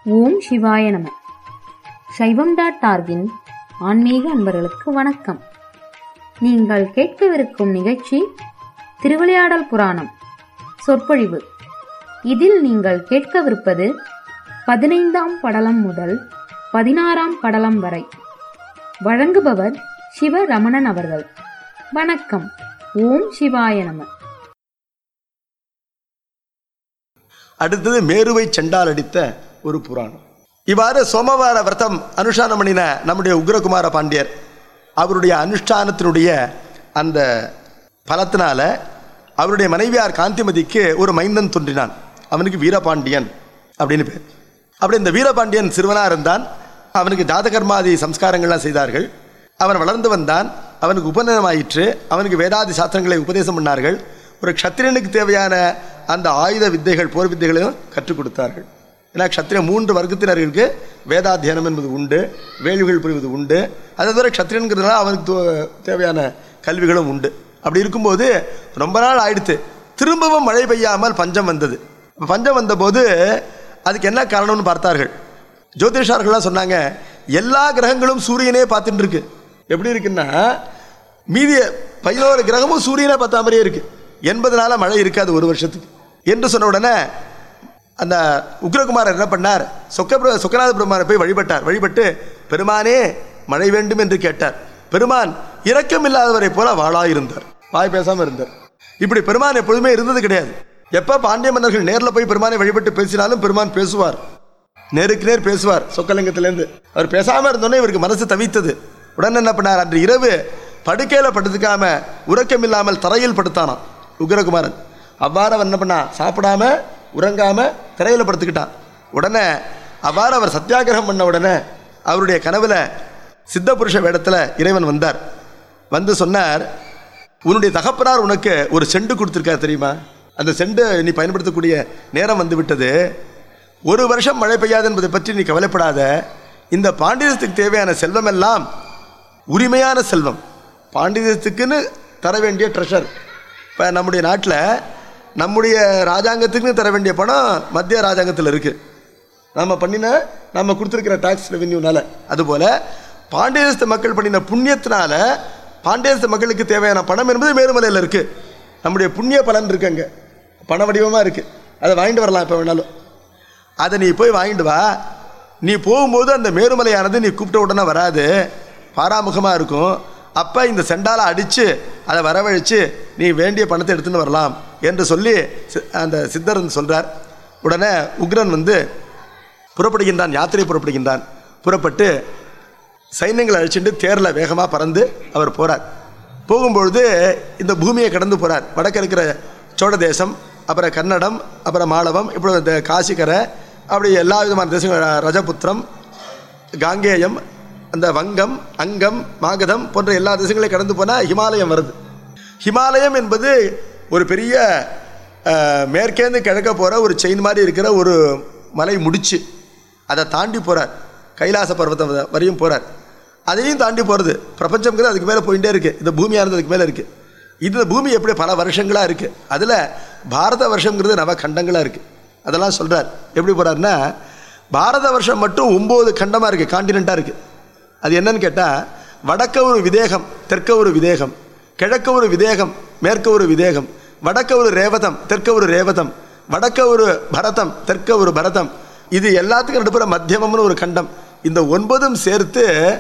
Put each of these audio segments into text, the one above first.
ஓம் சிவாய நம சைவம் டாட் டார்கின் ஆன்மீக அன்பர்களுக்கு வணக்கம் நீங்கள் கேட்கவிருக்கும் நிகழ்ச்சி திருவிளையாடல் புராணம் சொற்பொழிவு இதில் நீங்கள் கேட்கவிருப்பது பதினைந்தாம் படலம் முதல் பதினாறாம் படலம் வரை வழங்குபவர் சிவ ரமணன் அவர்கள் வணக்கம் ஓம் சிவாய நம அடுத்தது மேருவை செண்டால் அடித்த ஒரு புராணம் இவ்வாறு சோமவார விரதம் அனுஷ்டானம் பண்ணின நம்முடைய உக்ரகுமார பாண்டியர் அவருடைய அனுஷ்டானத்தினுடைய அந்த பலத்தினால அவருடைய மனைவியார் காந்திமதிக்கு ஒரு மைந்தன் தோன்றினான் அவனுக்கு வீரபாண்டியன் அப்படின்னு பேர் அப்படி இந்த வீரபாண்டியன் சிறுவனாக இருந்தான் அவனுக்கு ஜாதகர்மாதி சம்ஸ்காரங்கள்லாம் செய்தார்கள் அவன் வளர்ந்து வந்தான் அவனுக்கு உபநயனமாயிற்று அவனுக்கு வேதாதி சாஸ்திரங்களை உபதேசம் பண்ணார்கள் ஒரு க்ஷத்திரியனுக்கு தேவையான அந்த ஆயுத வித்தைகள் போர் வித்தைகளையும் கற்றுக் கொடுத்தார்கள் ஏன்னா க்ஷத்திரிய மூன்று வர்க்கத்தினர்களுக்கு வேதாத்தியனம் என்பது உண்டு வேள்விகள் புரிவது உண்டு அதை தவிர க்ஷத்திரியனுங்கிறதுனால அவனுக்கு தோ- தேவையான கல்விகளும் உண்டு அப்படி இருக்கும்போது ரொம்ப நாள் ஆயிடுத்து திரும்பவும் மழை பெய்யாமல் பஞ்சம் வந்தது அப்ப பஞ்சம் வந்தபோது அதுக்கு என்ன காரணம்னு பார்த்தார்கள் ஜோதிஷார்கள்லாம் சொன்னாங்க எல்லா கிரகங்களும் சூரியனே பார்த்துட்டு இருக்கு எப்படி இருக்குன்னா மீதி பதினோரு கிரகமும் சூரியனை பார்த்த மாதிரியே இருக்கு எண்பது நாளா மழை இருக்காது ஒரு வருஷத்துக்கு என்று சொன்ன உடனே அந்த உக்ரகுமாரர் என்ன பண்ணார் சொக்க சொக்கநாத பெருமானை போய் வழிபட்டார் வழிபட்டு பெருமானே மழை வேண்டும் என்று கேட்டார் பெருமான் இரக்கம் இல்லாதவரை போல வாளாயிருந்தார் வாய் பேசாம இருந்தார் இப்படி பெருமான் எப்பொழுதுமே இருந்தது கிடையாது எப்ப பாண்டிய மன்னர்கள் நேர்ல போய் பெருமானை வழிபட்டு பேசினாலும் பெருமான் பேசுவார் நேருக்கு நேர் பேசுவார் சொக்கலிங்கத்திலேருந்து அவர் பேசாம இருந்தோன்னே இவருக்கு மனசு தவித்தது உடனே என்ன பண்ணார் அன்று இரவு படுக்கையில படுத்துக்காம உறக்கம் இல்லாமல் தரையில் படுத்தானாம் உக்ரகுமாரன் அவ்வாறு அவன் என்ன பண்ணா சாப்பிடாம உறங்காம தரையில படுத்துக்கிட்டான் உடனே அவ்வாறு அவர் சத்தியாகிரகம் பண்ண உடனே அவருடைய கனவுல சித்த புருஷ வேடத்துல இறைவன் வந்தார் வந்து சொன்னார் உன்னுடைய தகப்பனார் உனக்கு ஒரு செண்டு கொடுத்துருக்கார் தெரியுமா அந்த செண்டு நீ பயன்படுத்தக்கூடிய நேரம் வந்து விட்டது ஒரு வருஷம் மழை பெய்யாது என்பதை பற்றி நீ கவலைப்படாத இந்த பாண்டியத்துக்கு தேவையான செல்வம் எல்லாம் உரிமையான செல்வம் பாண்டியத்துக்குன்னு தர வேண்டிய ட்ரெஷர் இப்போ நம்முடைய நாட்டில் நம்முடைய ராஜாங்கத்துக்குன்னு தர வேண்டிய பணம் மத்திய ராஜாங்கத்தில் இருக்குது நம்ம பண்ணின நம்ம கொடுத்துருக்கிற டாக்ஸ் ரெவென்யூனால அதுபோல் பாண்டியதேசத்து மக்கள் பண்ணின புண்ணியத்தினால பாண்டியதேசத்து மக்களுக்கு தேவையான பணம் என்பது மேருமலையில் இருக்குது நம்முடைய புண்ணிய பலன் இருக்கு அங்கே பண வடிவமாக இருக்குது அதை வாங்கிட்டு வரலாம் எப்போ வேணாலும் அதை நீ போய் வாங்கிட்டு வா நீ போகும்போது அந்த மேருமலையானது நீ கூப்பிட்ட உடனே வராது பாராமுகமாக இருக்கும் அப்போ இந்த செண்டாலை அடித்து அதை வரவழைச்சு நீ வேண்டிய பணத்தை எடுத்துன்னு வரலாம் என்று சொல்லி சி- அந்த சித்தரன் சொல்கிறார் உடனே உக்ரன் வந்து புறப்படுகின்றான் யாத்திரை புறப்படுகின்றான் புறப்பட்டு சைன்யங்களை அழிச்சுட்டு தேரில் வேகமாக பறந்து அவர் போகிறார் போகும்பொழுது இந்த பூமியை கடந்து போகிறார் வடக்க இருக்கிற சோழ தேசம் அப்புறம் கன்னடம் அப்புறம் மாளவம் இப்படி இந்த காசிக்கரை அப்படி எல்லா விதமான தேசங்கள் ர- ரஜபுத்திரம் காங்கேயம் அந்த வங்கம் அங்கம் மாகதம் போன்ற எல்லா தேசங்களையும் கடந்து போனால் ஹிமாலயம் வருது ஹிமாலயம் என்பது ஒரு பெரிய அஹ், மேற்கேந்து கிழக்க போகிற ஒரு செயின் மாதிரி இருக்கிற ஒரு மலை முடிச்சு அதை தாண்டி போகிறார் கைலாச பர்வதம் வ- வரையும் போகிறார் அதையும் தாண்டி போகிறது பிரபஞ்சம்ங்கிறது அதுக்கு மேலே போயிட்டே இருக்குது இந்த பூமியானது அதுக்கு மேலே இருக்குது இந்த பூமி எப்படி பல வருஷங்களாக இருக்குது அதில் பாரத வருஷங்கிறது நவ கண்டங்களாக இருக்குது அதெல்லாம் சொல்கிறார் எப்படி போகிறாருன்னா பாரத வருஷம் மட்டும் ஒம்பது கண்டமாக இருக்குது காண்டினெண்ட்டாக இருக்குது அது என்னன்னு கேட்டால் வடக்க ஒரு விதேகம் தெற்க ஒரு விதேகம் கிழக்க ஒரு விதேகம் மேற்க ஒரு விதேகம் வடக்க ஒரு ரேவதம் தெற்க ஒரு ரேவதம் வடக்க ஒரு பரதம் தெற்க ஒரு பரதம் இது எல்லாத்துக்கும் நடுப்புற மத்தியமம்னு ஒரு கண்டம் இந்த ஒன்பதும் சேர்த்து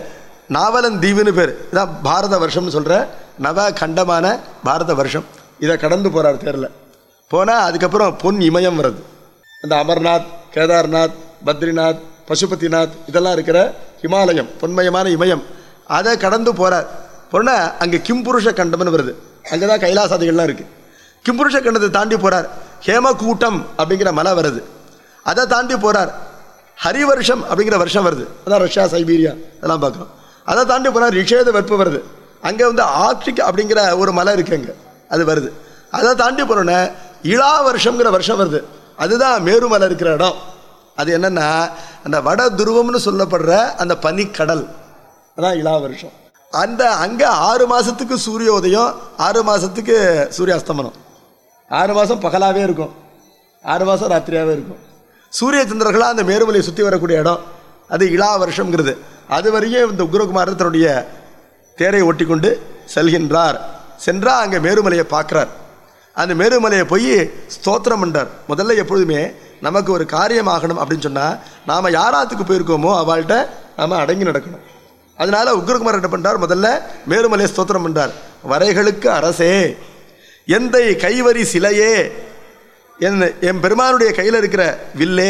நாவலன் தீவுன்னு பேர் இதான் பாரத வருஷம்னு சொல்கிற நவ கண்டமான பாரத வருஷம் இதை கடந்து போகிறார் தேரில் போனால் அதுக்கப்புறம் பொன் இமயம் வருது இந்த அமர்நாத் கேதார்நாத் பத்ரிநாத் பசுபதிநாத் இதெல்லாம் இருக்கிற ஹிமாலயம் பொன்மயமான இமயம் அதை கடந்து போகிறார் போனால் அங்கே கிம்புருஷ கண்டம்னு வருது அங்கே தான் கைலாசாதிகள்லாம் இருக்குது கிம்புருஷ கண்டத்தை தாண்டி போகிறார் ஹேமகூட்டம் அப்படிங்கிற மலை வருது அதை தாண்டி போகிறார் ஹரிவருஷம் அப்படிங்கிற வருஷம் வருது அதான் ரஷ்யா சைபீரியா அதெல்லாம் பார்க்குறோம் அதை தாண்டி போகிறார் ரிஷேத வெப்பம் வருது அங்கே வந்து ஆர்டிக் அப்படிங்கிற ஒரு மலை இருக்கு அங்கே அது வருது அதை தாண்டி போனோன்னே இளா வருஷங்கிற வருஷம் வருது அதுதான் மேருமலை இருக்கிற இடம் அது என்னன்னா அந்த வட துருவம்னு சொல்லப்படுற அந்த பனிக்கடல் அதான் இளா வருஷம் அந்த அங்கே ஆறு மாதத்துக்கு சூரியோதயம் ஆறு மாதத்துக்கு சூரிய அஸ்தமனம் ஆறு மாதம் பகலாகவே இருக்கும் ஆறு மாதம் ராத்திரியாகவே இருக்கும் சூரிய சந்திரர்களாக அந்த மேருமலையை சுற்றி வரக்கூடிய இடம் அது இளா வருஷங்கிறது அது வரையும் இந்த உக்ரகுமாரர் தன்னுடைய தேரை ஓட்டி கொண்டு செல்கின்றார் சென்றா அங்கே மேருமலையை பார்க்குறார் அந்த மேருமலையை போய் ஸ்தோத்திரம் பண்ணார் முதல்ல எப்பொழுதுமே நமக்கு ஒரு காரியம் ஆகணும் அப்படின்னு சொன்னால் நாம் யாராத்துக்கு போயிருக்கோமோ அவள்கிட்ட நாம் அடங்கி நடக்கணும் அதனால உக்ரகுமார் என்ன பண்றார் முதல்ல மேருமலையை ஸ்தோத்திரம் பண்றார் வரைகளுக்கு அரசே எந்தை கைவரி சிலையே என் என் பெருமானுடைய கையில் இருக்கிற வில்லே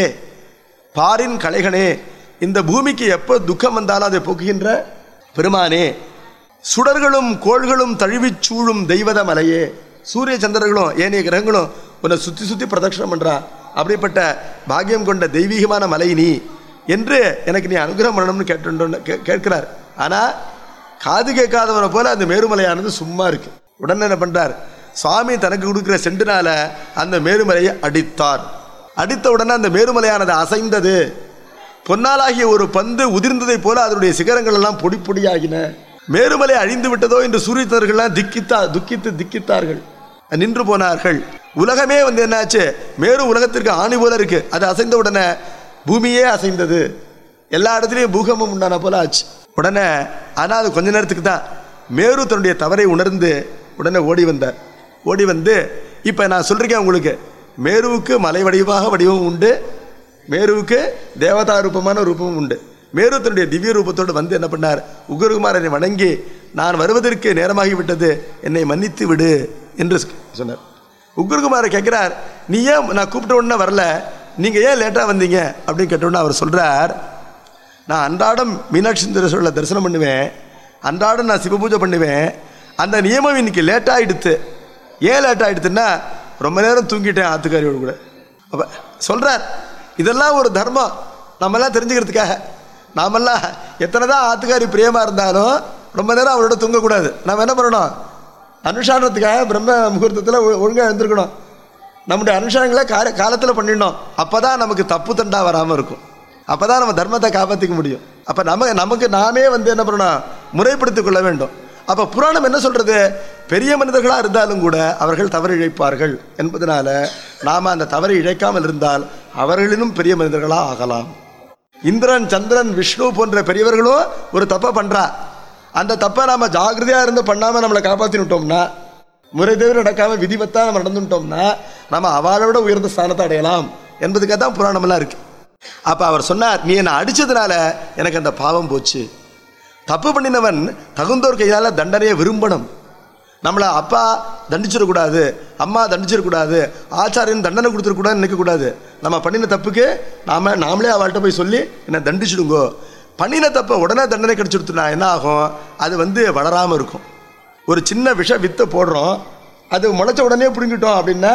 பாரின் கலைகனே இந்த பூமிக்கு எப்போ துக்கம் வந்தாலும் அதை போக்குகின்ற பெருமானே சுடர்களும் கோள்களும் தழுவிச் சூழும் தெய்வத மலையே சூரிய சந்திரர்களும் ஏனைய கிரகங்களும் உன்னை சுற்றி சுற்றி பிரதட்சணம் பண்றா அப்படிப்பட்ட பாக்கியம் கொண்ட தெய்வீகமான மலை நீ என்று எனக்கு நீ அனுகிரகம் பண்ணணும்னு கேட்டு கேட்கிறார் ஆனால் காது கேட்காதவனை போல அந்த மேருமலையானது சும்மா இருக்கு உடனே என்ன பண்றார் சுவாமி தனக்கு கொடுக்கிற செண்டுனால அந்த மேருமலையை அடித்தார் அடித்த உடனே அந்த மேருமலையானது அசைந்தது பொன்னாலாகிய ஒரு பந்து உதிர்ந்ததைப் போல அதனுடைய சிகரங்கள் எல்லாம் பொடி பொடியாகின மேருமலை அழிந்து விட்டதோ என்று சூரியத்தர்கள்லாம் திக்கித்தா துக்கித்து திக்கித்தார்கள் நின்று போனார்கள் உலகமே வந்து என்னாச்சு மேரு உலகத்திற்கு ஆணி போல இருக்கு அது அசைந்த உடனே பூமியே அசைந்தது எல்லா இடத்துலையும் பூகம்பம் உண்டான போல ஆச்சு உடனே ஆனால் அது கொஞ்ச நேரத்துக்கு தான் மேரு தன்னுடைய தவறை உணர்ந்து உடனே ஓடி வந்தார் ஓடி வந்து இப்போ நான் சொல்லிருக்கேன் உங்களுக்கு மேருவுக்கு மலை வடிவாக வடிவம் உண்டு மேருவுக்கு தேவதா ரூபமான ரூபமும் உண்டு மேரு தன்னுடைய திவ்ய ரூபத்தோடு வந்து என்ன பண்ணார் உக்ரகுமாரனை வணங்கி நான் வருவதற்கு நேரமாகி விட்டது என்னை மன்னித்து விடு என்று சொன்னார் உக்ரகுமாரை கேட்கிறார் நீ ஏன் நான் கூப்பிட்ட உடனே வரல நீங்கள் ஏன் லேட்டாக வந்தீங்க அப்படின்னு கேட்ட உடனே அவர் சொல்கிறார் நான் அன்றாடம் மீனாட்சி சுந்தரேஸ்வரில் தரிசனம் பண்ணுவேன் அன்றாடம் நான் சிவபூஜை பண்ணுவேன் அந்த நியமம் இன்னைக்கு லேட் ஆகிடுத்து ஏன் லேட் ஆகிடுத்துன்னா ரொம்ப நேரம் தூங்கிட்டேன் ஆத்துக்காரியோடு கூட அப்போ சொல்கிறார் இதெல்லாம் ஒரு தர்மம் நம்மெல்லாம் தெரிஞ்சுக்கிறதுக்காக நாமெல்லாம் எத்தனை தான் ஆத்துக்காரி பிரியமாக இருந்தாலும் ரொம்ப நேரம் அவரோட தூங்கக்கூடாது நாம் என்ன பண்ணணும் அனுஷ்டானத்துக்காக பிரம்ம முகூர்த்தத்தில் ஒழுங்காக எழுந்திருக்கணும் நம்முடைய அனுஷ்டானங்களை கால காலத்தில் பண்ணிடணும் அப்போ தான் நமக்கு தப்பு தண்டா வராமல் இருக்கும் அப்போ தான் நம்ம தர்மத்தை காப்பாற்றிக்க முடியும் அப்போ நம்ம நமக்கு நாமே வந்து என்ன பண்ணணும் முறைப்படுத்திக் கொள்ள வேண்டும் அப்போ புராணம் என்ன சொல்கிறது பெரிய மனிதர்களாக இருந்தாலும் கூட அவர்கள் தவறு இழைப்பார்கள் என்பதனால நாம் அந்த தவறை இழைக்காமல் இருந்தால் அவர்களிலும் பெரிய மனிதர்களாக ஆகலாம் இந்திரன் சந்திரன் விஷ்ணு போன்ற பெரியவர்களும் ஒரு தப்பை பண்ணுறா அந்த தப்பை நாம் ஜாகிரதையாக இருந்து பண்ணாமல் நம்மளை காப்பாற்றினுட்டோம்னா முறை தவிர நடக்காமல் விதிவத்தாக நம்ம நடந்துட்டோம்னா நம்ம அவளை விட உயர்ந்த ஸ்தானத்தை அடையலாம் என்பதுக்காக தான் புராணமெல்லாம் இருக்குது அப்போ அவர் சொன்னார் நீ என்னை அடித்ததுனால எனக்கு அந்த பாவம் போச்சு தப்பு பண்ணினவன் தகுந்தோர் கையால் தண்டனையை விரும்பணும் நம்மளை அப்பா தண்டிச்சிடக்கூடாது அம்மா தண்டிச்சிடக்கூடாது ஆச்சாரியன் தண்டனை கொடுத்துடக்கூடாதுன்னு நினைக்கக்கூடாது நம்ம பண்ணின தப்புக்கு நாம் நாமளே அவள்கிட்ட போய் சொல்லி என்னை தண்டிச்சிடுங்கோ பண்ணின தப்பை உடனே தண்டனை கிடச்சிடுத்துனா என்ன ஆகும் அது வந்து வளராமல் இருக்கும் ஒரு சின்ன விஷ வித்தை போடுறோம் அது முளைச்ச உடனே பிடுங்கிட்டோம் அப்படின்னா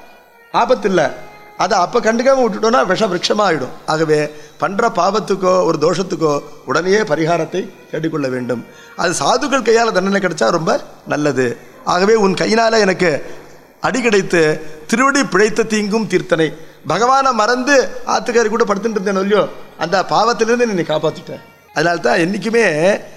ஆபத்து இல்லை அதை அப்போ கண்டுக்காமல் விட்டுட்டோம்னா விஷ விரட்சமாக ஆகிடும் ஆகவே பண்ணுற பாவத்துக்கோ ஒரு தோஷத்துக்கோ உடனே பரிகாரத்தை தேடிக்கொள்ள வேண்டும் அது சாதுக்கள் கையால் தண்டனை கிடைச்சா ரொம்ப நல்லது ஆகவே உன் கையினால் எனக்கு அடி கிடைத்து திருவடி பிழைத்த தீங்கும் தீர்த்தனை பகவானை மறந்து ஆத்துக்காரி கூட படுத்துட்டு இருந்தேன் இல்லையோ அந்த பாவத்திலிருந்து என்னை காப்பாற்றிட்டேன் அதனால தான் என்றைக்குமே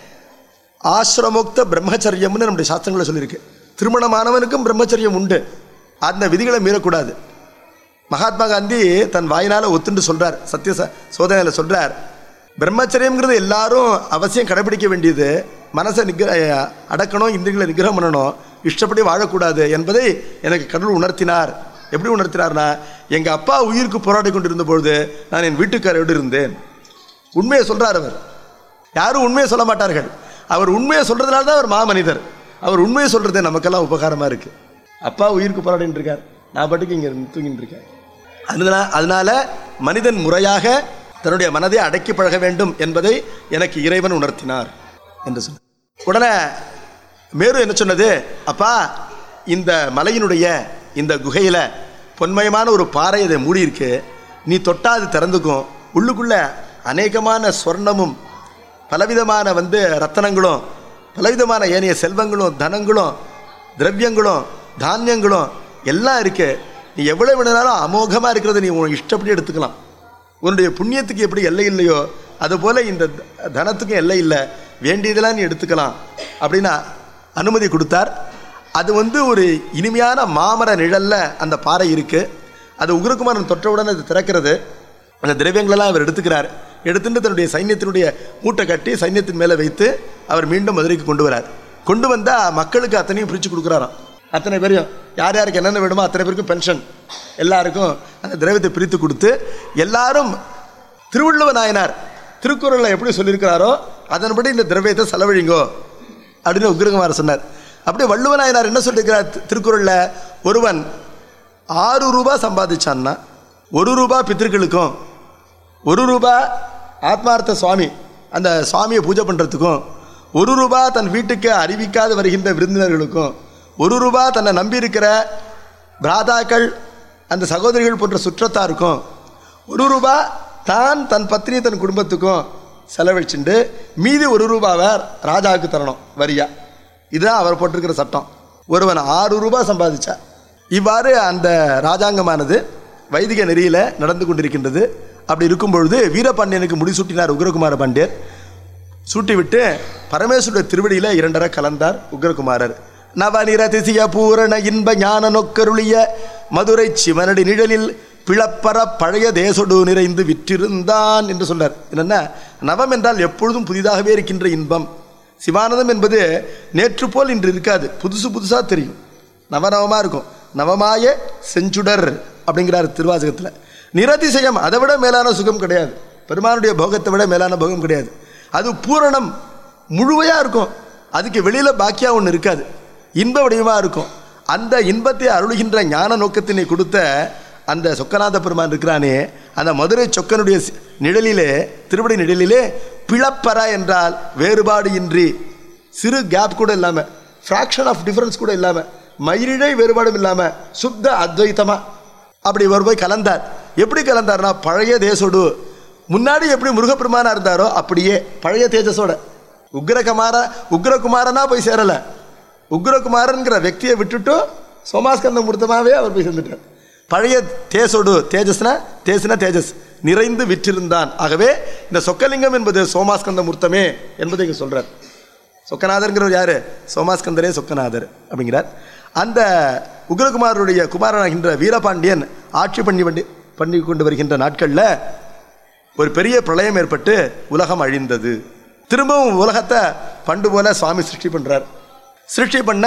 ஆசிரமோக்த பிரம்மச்சரியம்னு நம்முடைய சாஸ்திரங்களில் சொல்லியிருக்கு திருமணமானவனுக்கும் பிரம்மச்சரியம் உண்டு அந்த விதிகளை மீறக்கூடாது மகாத்மா காந்தி தன் வாயினால் ஒத்துண்டு சொல்கிறார் சத்திய ச சோதனையில் சொல்கிறார் பிரம்மச்சரியம்ங்கிறது எல்லாரும் அவசியம் கடைபிடிக்க வேண்டியது மனசை நிகிர அடக்கணும் இந்திரிகளை நிகிரகம் பண்ணணும் இஷ்டப்படி வாழக்கூடாது என்பதை எனக்கு கடவுள் உணர்த்தினார் எப்படி உணர்த்தினார்னா எங்கள் அப்பா உயிருக்கு போராடி கொண்டிருந்த பொழுது நான் என் வீட்டுக்காரோடு இருந்தேன் உண்மையை சொல்கிறார் அவர் யாரும் உண்மையை சொல்ல மாட்டார்கள் அவர் உண்மையை சொல்கிறதுனால தான் அவர் மாமனிதர் அவர் உண்மையை சொல்கிறது நமக்கெல்லாம் உபகாரமாக இருக்குது அப்பா உயிருக்கு போராடிட்டு இருக்கார் நான் பாட்டுக்கு இங்கே தூங்கிட்டு இருக்கேன் அதனால அதனால மனிதன் முறையாக தன்னுடைய மனதை அடக்கி பழக வேண்டும் என்பதை எனக்கு இறைவன் உணர்த்தினார் என்று சொன்னார் உடனே மேரு என்ன சொன்னது அப்பா இந்த மலையினுடைய இந்த குகையில் பொன்மயமான ஒரு பாறை அதை மூடி இருக்கு நீ தொட்டா அது திறந்துக்கும் உள்ளுக்குள்ள அநேகமான ஸ்வர்ணமும் பலவிதமான வந்து ரத்தனங்களும் பலவிதமான ஏனைய செல்வங்களும் தனங்களும் திரவியங்களும் தானியங்களும் எல்லாம் இருக்கு நீ எவ்வளோ வேணுனாலும் அமோகமாக இருக்கிறத நீ உன் இஷ்டப்படி எடுத்துக்கலாம் உன்னுடைய புண்ணியத்துக்கு எப்படி எல்லை இல்லையோ அதுபோல் இந்த த- தனத்துக்கும் எல்லை இல்லை வேண்டியதெல்லாம் நீ எடுத்துக்கலாம் அப்படின்னு அனுமதி கொடுத்தார் அது வந்து ஒரு இனிமையான மாமர நிழல்ல அந்த பாறை இருக்குது அது உக்ரகுமாரன் தொட்டவுடன் அது திறக்கிறது அந்த திரவியங்களெல்லாம் அவர் எடுத்துக்கிறார் எடுத்துட்டு தன்னுடைய சைன்யத்தினுடைய மூட்டை கட்டி சைன்யத்தின் மேலே வைத்து அவர் மீண்டும் மதுரைக்கு கொண்டு வரார் கொண்டு வந்தால் மக்களுக்கு அத்தனையும் பிரித்து கொடுக்குறாராம் அத்தனை பேரையும் யார் யாருக்கு என்னென்ன வேணுமோ அத்தனை பேருக்கும் பென்ஷன் எல்லாருக்கும் அந்த திரவியத்தை பிரித்து கொடுத்து எல்லாரும் திருவள்ளுவ நாயனார் திருக்குறளில் எப்படி சொல்லியிருக்கிறாரோ அதன்படி இந்த திரவியத்தை செலவழிங்கோ அப்படின்னு உக்ரகுமார் சொன்னார் அப்படியே வள்ளுவ நாயனார் என்ன சொல்லியிருக்கிறார் தி- திருக்குறளில் ஒருவன் ஆறு ரூபாய் சம்பாதிச்சான்னா ஒரு ரூபாய் பித்திருக்களுக்கும் ஒரு ரூபாய் ஆத்மார்த்த சுவாமி அந்த சுவாமியை பூஜை பண்ணுறதுக்கும் ஒரு ரூபாய் தன் வீட்டுக்கு அறிவிக்காது வருகின்ற விருந்தினர்களுக்கும் ஒரு ரூபாய் தன்னை நம்பியிருக்கிற பிராதாக்கள் அந்த சகோதரிகள் போன்ற சுற்றத்தாருக்கும் ஒரு ரூபாய் தான் தன் பத்னி தன் குடும்பத்துக்கும் செலவழிச்சுண்டு மீதி ஒரு ரூபாவை ராஜாவுக்கு தரணும் வரியா இதுதான் அவர் போட்டிருக்கிற சட்டம் ஒருவன் ஆறு ரூபாய் சம்பாதிச்சா இவ்வாறு அந்த ராஜாங்கமானது வைதிக நெறியில் நடந்து கொண்டிருக்கின்றது அப்படி இருக்கும் பொழுது வீரபாண்டியனுக்கு முடிசூட்டினார் உக்ரகுமார பாண்டியர் சூட்டிவிட்டு பரமேஸ்வருடைய திருவடியில் இரண்டரை கலந்தார் உக்ரகுமாரர் நவநிற திசிய பூரண இன்ப ஞான நொக்கருளிய மதுரை சிவனடி நிழலில் பிளப்பற பழைய தேசொடு நிறைந்து விற்றிருந்தான் என்று சொன்னார் என்னென்ன நவம் என்றால் எப்பொழுதும் புதிதாகவே இருக்கின்ற இன்பம் சிவானந்தம் என்பது நேற்று போல் இன்று இருக்காது புதுசு புதுசாக தெரியும் நவநவமாக இருக்கும் நவமாய செஞ்சுடர் அப்படிங்கிறார் திருவாசகத்தில் நிரதிசயம் அதை விட மேலான சுகம் கிடையாது பெருமானுடைய போகத்தை விட மேலான போகம் கிடையாது அது பூரணம் முழுமையாக இருக்கும் அதுக்கு வெளியில் பாக்கியா ஒன்று இருக்காது இன்ப வடிவமாக இருக்கும் அந்த இன்பத்தை அருளுகின்ற ஞான நோக்கத்தினை கொடுத்த அந்த சொக்கநாத பெருமான் இருக்கிறானே அந்த மதுரை சொக்கனுடைய சி- நிழலிலே திருவடி நிழலிலே பிளப்பற என்றால் வேறுபாடு இன்றி சிறு கேப் கூட இல்லாமல் ஃப்ராக்ஷன் ஆஃப் டிஃபரன்ஸ் கூட இல்லாமல் மயிரிழை வேறுபாடும் இல்லாமல் சுத்த அத்வைத்தமாக அப்படி ஒரு போய் கலந்தார் எப்படி கலந்தார்னா பழைய தேசோடு முன்னாடி எப்படி முருகப்பெருமானா இருந்தாரோ அப்படியே பழைய தேஜஸோட உக்ரகுமார உக்ரகுமாரனா போய் சேரலை உக்ரகுமாரன்கிற వ్యక్తిயை விட்டுட்டு சோமாஸ்கந்த மூர்த்தமாகவே அவர் போய் சேர்ந்துட்டார் பழைய தேசோடு தேஜஸ்னா தேசுனா தேஜஸ் நிறைந்து விற்றிருந்தான் ஆகவே இந்த சொக்கலிங்கம் என்பது சோமாஸ்கந்த மூர்த்தமே என்பதை இங்கே சொல்றார் சொக்கநாதர்ங்கிறவர் யாரு சோமாஸ்கந்தரே சொக்கநாதர் அப்படிங்கிறார் அந்த உக்ரகுமாரருடைய குமாரனாகின்ற வீரபாண்டியன் ஆட்சி பண்ணி பண்ணி பண்ணி கொண்டு வருகின்ற நாட்களில் ஒரு பெரிய பிரளயம் ஏற்பட்டு உலகம் அழிந்தது திரும்பவும் உலகத்தை பண்டு போல சுவாமி சிருஷ்டி பண்றார் சிருஷ்டி பண்ண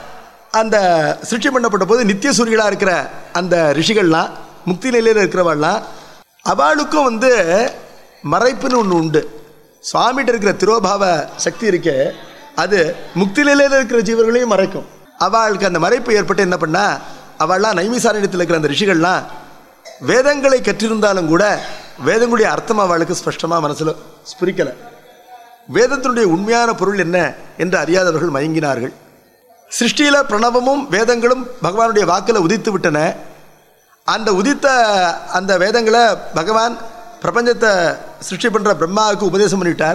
அந்த சிருஷ்டி பண்ணப்பட்ட போது நித்திய சூரியலாக இருக்கிற அந்த ரிஷிகள்லாம் முக்தி நிலையில் இருக்கிறவள்லாம் அவளுக்கும் வந்து மறைப்புன்னு ஒன்று உண்டு சுவாமிகிட்ட இருக்கிற திரோபாவ சக்தி இருக்கே அது முக்தி நிலையில் இருக்கிற ஜீவர்களையும் மறைக்கும் அவளுக்கு அந்த மறைப்பு ஏற்பட்டு என்ன பண்ணா அவள்லாம் நைமிசாரண்யத்தில் இருக்கிற அந்த ரிஷிகள்லாம் வேதங்களை கற்றிருந்தாலும் கூட வேதங்களுடைய அர்த்தம் அவளுக்கு ஸ்பஷ்டமாக மனசில் ஸ்புரிக்கலை வேதத்தினுடைய உண்மையான பொருள் என்ன என்று அறியாதவர்கள் மயங்கினார்கள் சிருஷ்டியில பிரணவமும் வேதங்களும் பகவானுடைய வாக்கில் உதித்து விட்டன அந்த உதித்த அந்த வேதங்களை பகவான் பிரபஞ்சத்தை சிருஷ்டி பண்ணுற பிரம்மாவுக்கு உபதேசம் பண்ணிட்டார்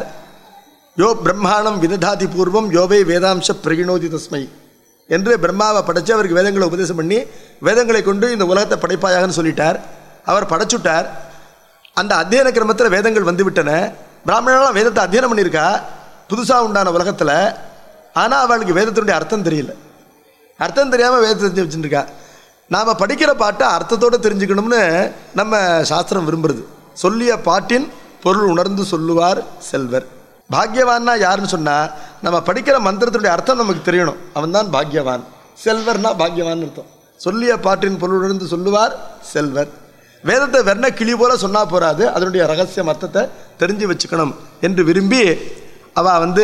யோ பிரம்மாணம் விததாதி பூர்வம் யோவை வேதாம்ச பிரகிணோதி தஸ்மை என்று பிரம்மாவை படைச்சு அவருக்கு வேதங்களை உபதேசம் பண்ணி வேதங்களை கொண்டு இந்த உலகத்தை படைப்பாயாகன்னு சொல்லிட்டார் அவர் படைச்சுட்டார் அந்த அத்தியன கிரமத்தில் வேதங்கள் வந்து விட்டன பிராமணர்களாம் வேதத்தை அத்தியனம் பண்ணியிருக்கா புதுசாக உண்டான உலகத்தில் ஆனால் அவளுக்கு வேதத்தினுடைய அர்த்தம் தெரியல அர்த்தம் தெரியாமல் வேதத்தை தெரிஞ்சு வச்சுருக்கா நாம் படிக்கிற பாட்டை அர்த்தத்தோடு தெரிஞ்சுக்கணும்னு நம்ம சாஸ்திரம் விரும்புறது சொல்லிய பாட்டின் பொருள் உணர்ந்து சொல்லுவார் செல்வர் பாக்யவான்னா யாருன்னு சொன்னால் நம்ம படிக்கிற மந்திரத்தினுடைய அர்த்தம் நமக்கு தெரியணும் அவன்தான் பாக்யவான் செல்வர்னா பாக்யவான் அர்த்தம் சொல்லிய பாட்டின் பொருள் உணர்ந்து சொல்லுவார் செல்வர் வேதத்தை வெண்ண கிளி போல சொன்னா போறாது அதனுடைய ரகசியம் அர்த்தத்தை தெரிஞ்சு வச்சுக்கணும் என்று விரும்பி அவ வந்து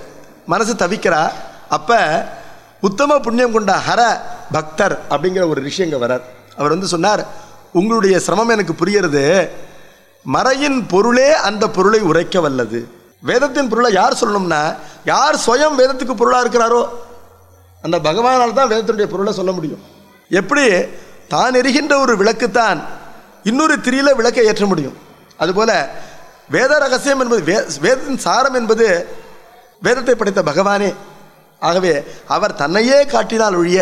மனசு தவிக்கிறா அப்ப உத்தம புண்ணியம் கொண்ட ஹர பக்தர் அப்படிங்கிற ஒரு ரிஷி அங்க வரார் அவர் வந்து சொன்னார் உங்களுடைய சிரமம் எனக்கு புரியறது மறையின் பொருளே அந்த பொருளை உரைக்க வல்லது வேதத்தின் பொருளை யார் சொல்லணும்னா யார் சுயம் வேதத்துக்கு பொருளாக இருக்கிறாரோ அந்த பகவானால் தான் வேதத்தினுடைய பொருளை சொல்ல முடியும் எப்படி தான் எரிகின்ற ஒரு விளக்குத்தான் இன்னொரு திரியில விளக்கை ஏற்ற முடியும் அதுபோல வேத ரகசியம் என்பது வே வேதத்தின் சாரம் என்பது வேதத்தை படைத்த பகவானே ஆகவே அவர் தன்னையே காட்டினால் ஒழிய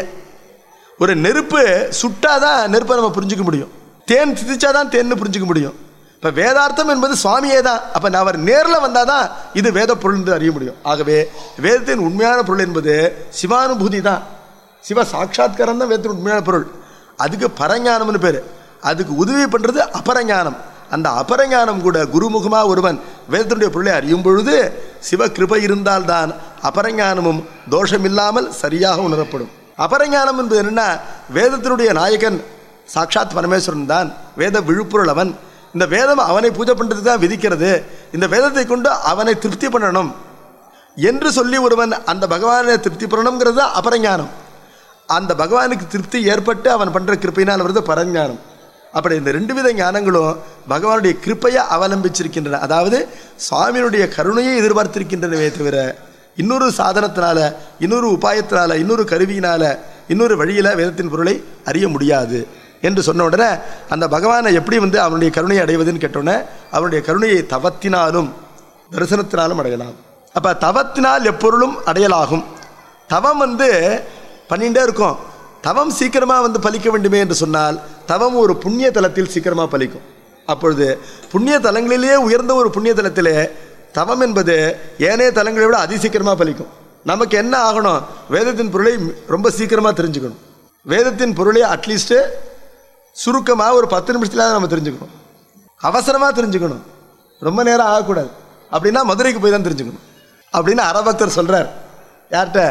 ஒரு நெருப்பு சுட்டாதான் நெருப்பை நம்ம புரிஞ்சுக்க முடியும் தேன் திதிச்சாதான் தேன்னு புரிஞ்சுக்க முடியும் இப்போ வேதார்த்தம் என்பது சுவாமியே தான் அப்போ நான் அவர் நேரில் வந்தால் தான் இது வேத பொருள் என்று அறிய முடியும் ஆகவே வேதத்தின் உண்மையான பொருள் என்பது சிவானுபூதி தான் சிவ சாட்சாத்காரம் தான் வேதத்தின் உண்மையான பொருள் அதுக்கு பரஞானம்னு பேர் அதுக்கு உதவி பண்ணுறது அபரஞானம் அந்த அபரஞானம் கூட குருமுகமா ஒருவன் வேதத்தினுடைய பொருளை அறியும் பொழுது சிவ கிருபை இருந்தால்தான் அபரஞானமும் தோஷமில்லாமல் சரியாக உணரப்படும் அபரஞானம் என்பது என்னன்னா வேதத்தினுடைய நாயகன் சாட்சாத் பரமேஸ்வரன் தான் வேத விழுப்புரல் அவன் இந்த வேதம் அவனை பூஜை பண்ணுறதுக்கு தான் விதிக்கிறது இந்த வேதத்தை கொண்டு அவனை திருப்தி பண்ணணும் என்று சொல்லி ஒருவன் அந்த பகவானை திருப்தி பண்ணணுங்கிறது தான் அபரஞானம் அந்த பகவானுக்கு திருப்தி ஏற்பட்டு அவன் பண்ணுற கிருப்பையினால் வருது பரஞானம் அப்படி இந்த ரெண்டு வித ஞானங்களும் பகவானுடைய கிருப்பையை அவலம்பிச்சிருக்கின்றன அதாவது சுவாமியினுடைய கருணையை எதிர்பார்த்திருக்கின்றனவே தவிர இன்னொரு சாதனத்தினால இன்னொரு உபாயத்தினால இன்னொரு கருவியினால இன்னொரு வழியில் வேதத்தின் பொருளை அறிய முடியாது என்று சொன்ன உடனே அந்த பகவானை எப்படி வந்து அவனுடைய கருணையை அடைவதுன்னு கேட்டோன்னே அவனுடைய கருணையை தவத்தினாலும் தரிசனத்தினாலும் அடையலாம் அப்போ தவத்தினால் எப்பொருளும் அடையலாகும் தவம் வந்து பண்ணிகிட்டே இருக்கும் தவம் சீக்கிரமாக வந்து பலிக்க வேண்டுமே என்று சொன்னால் தவம் ஒரு புண்ணிய தலத்தில் சீக்கிரமாக பலிக்கும் அப்பொழுது புண்ணிய தலங்களிலேயே உயர்ந்த ஒரு புண்ணிய தலத்திலே தவம் என்பது ஏனைய தலங்களை விட அதிசீக்கிரமாக பலிக்கும் நமக்கு என்ன ஆகணும் வேதத்தின் பொருளை ரொம்ப சீக்கிரமாக தெரிஞ்சுக்கணும் வேதத்தின் பொருளை அட்லீஸ்ட்டு சுருக்கமாக ஒரு பத்து நிமிஷத்துல நம்ம தெரிஞ்சுக்கணும் அவசரமாக தெரிஞ்சுக்கணும் ரொம்ப நேரம் ஆகக்கூடாது அப்படின்னா மதுரைக்கு போய் தான் தெரிஞ்சுக்கணும் அப்படின்னு அரபக்தர் சொல்கிறார் யார்கிட்ட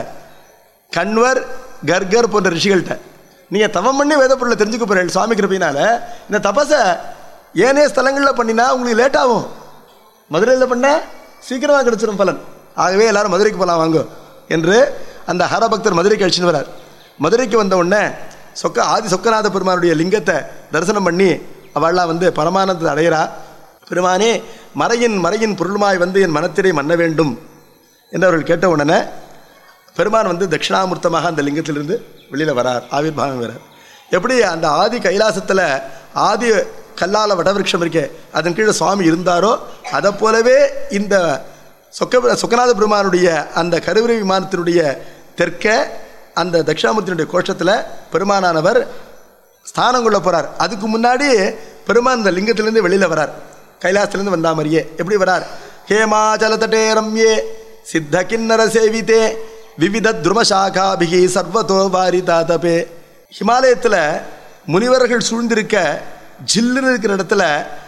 கண்வர் கர்கர் போன்ற ரிஷிகள்கிட்ட நீங்கள் தவம் பண்ணி வேத பொருளை தெரிஞ்சுக்க போகிறீர்கள் சுவாமி கிருப்பையினால இந்த தபஸை ஏனைய ஸ்தலங்களில் பண்ணினா உங்களுக்கு லேட் ஆகும் மதுரையில் பண்ண சீக்கிரமாக கிடைச்சிடும் பலன் ஆகவே எல்லாரும் மதுரைக்கு போகலாம் வாங்க என்று அந்த ஹரபக்தர் மதுரைக்கு அழிச்சுன்னு வரார் மதுரைக்கு வந்த உடனே சொக்க ஆதி சொக்கநாத பெருமானுடைய லிங்கத்தை தரிசனம் பண்ணி அவள்லாம் வந்து பரமானந்தத்தை அடையிறா பெருமானே மறையின் மறையின் பொருளுமாய் வந்து என் மனத்திலே மன்ன வேண்டும் என்று அவர்கள் கேட்ட உடனே பெருமான் வந்து தட்சிணாமூர்த்தமாக அந்த லிங்கத்திலிருந்து வெளியில் வரார் ஆவிர்வாகம் வரார் எப்படி அந்த ஆதி கைலாசத்தில் ஆதி கல்லால வடவிருஷம் இருக்கே அதன் கீழே சுவாமி இருந்தாரோ அதை போலவே இந்த சொக்க சொக்கநாத பெருமானுடைய அந்த கருவறை விமானத்தினுடைய தெற்க அந்த தட்சிணாமூர்த்தியினுடைய கோஷத்தில் பெருமானானவர் ஸ்தானம் கொள்ள போகிறார் அதுக்கு முன்னாடி பெருமான் இந்த லிங்கத்திலேருந்து வெளியில் வரார் கைலாசத்திலேருந்து வந்தா மாதிரியே எப்படி வரார் ஹேமாச்சல தட்டே ரம்யே சித்த கிண்ணர சேவிதே விவித துருமசாகாபிகி சர்வதோ வாரி தாதபே ஹிமாலயத்தில் முனிவர்கள் சூழ்ந்திருக்க ஜில்லுன்னு இருக்கிற இடத்துல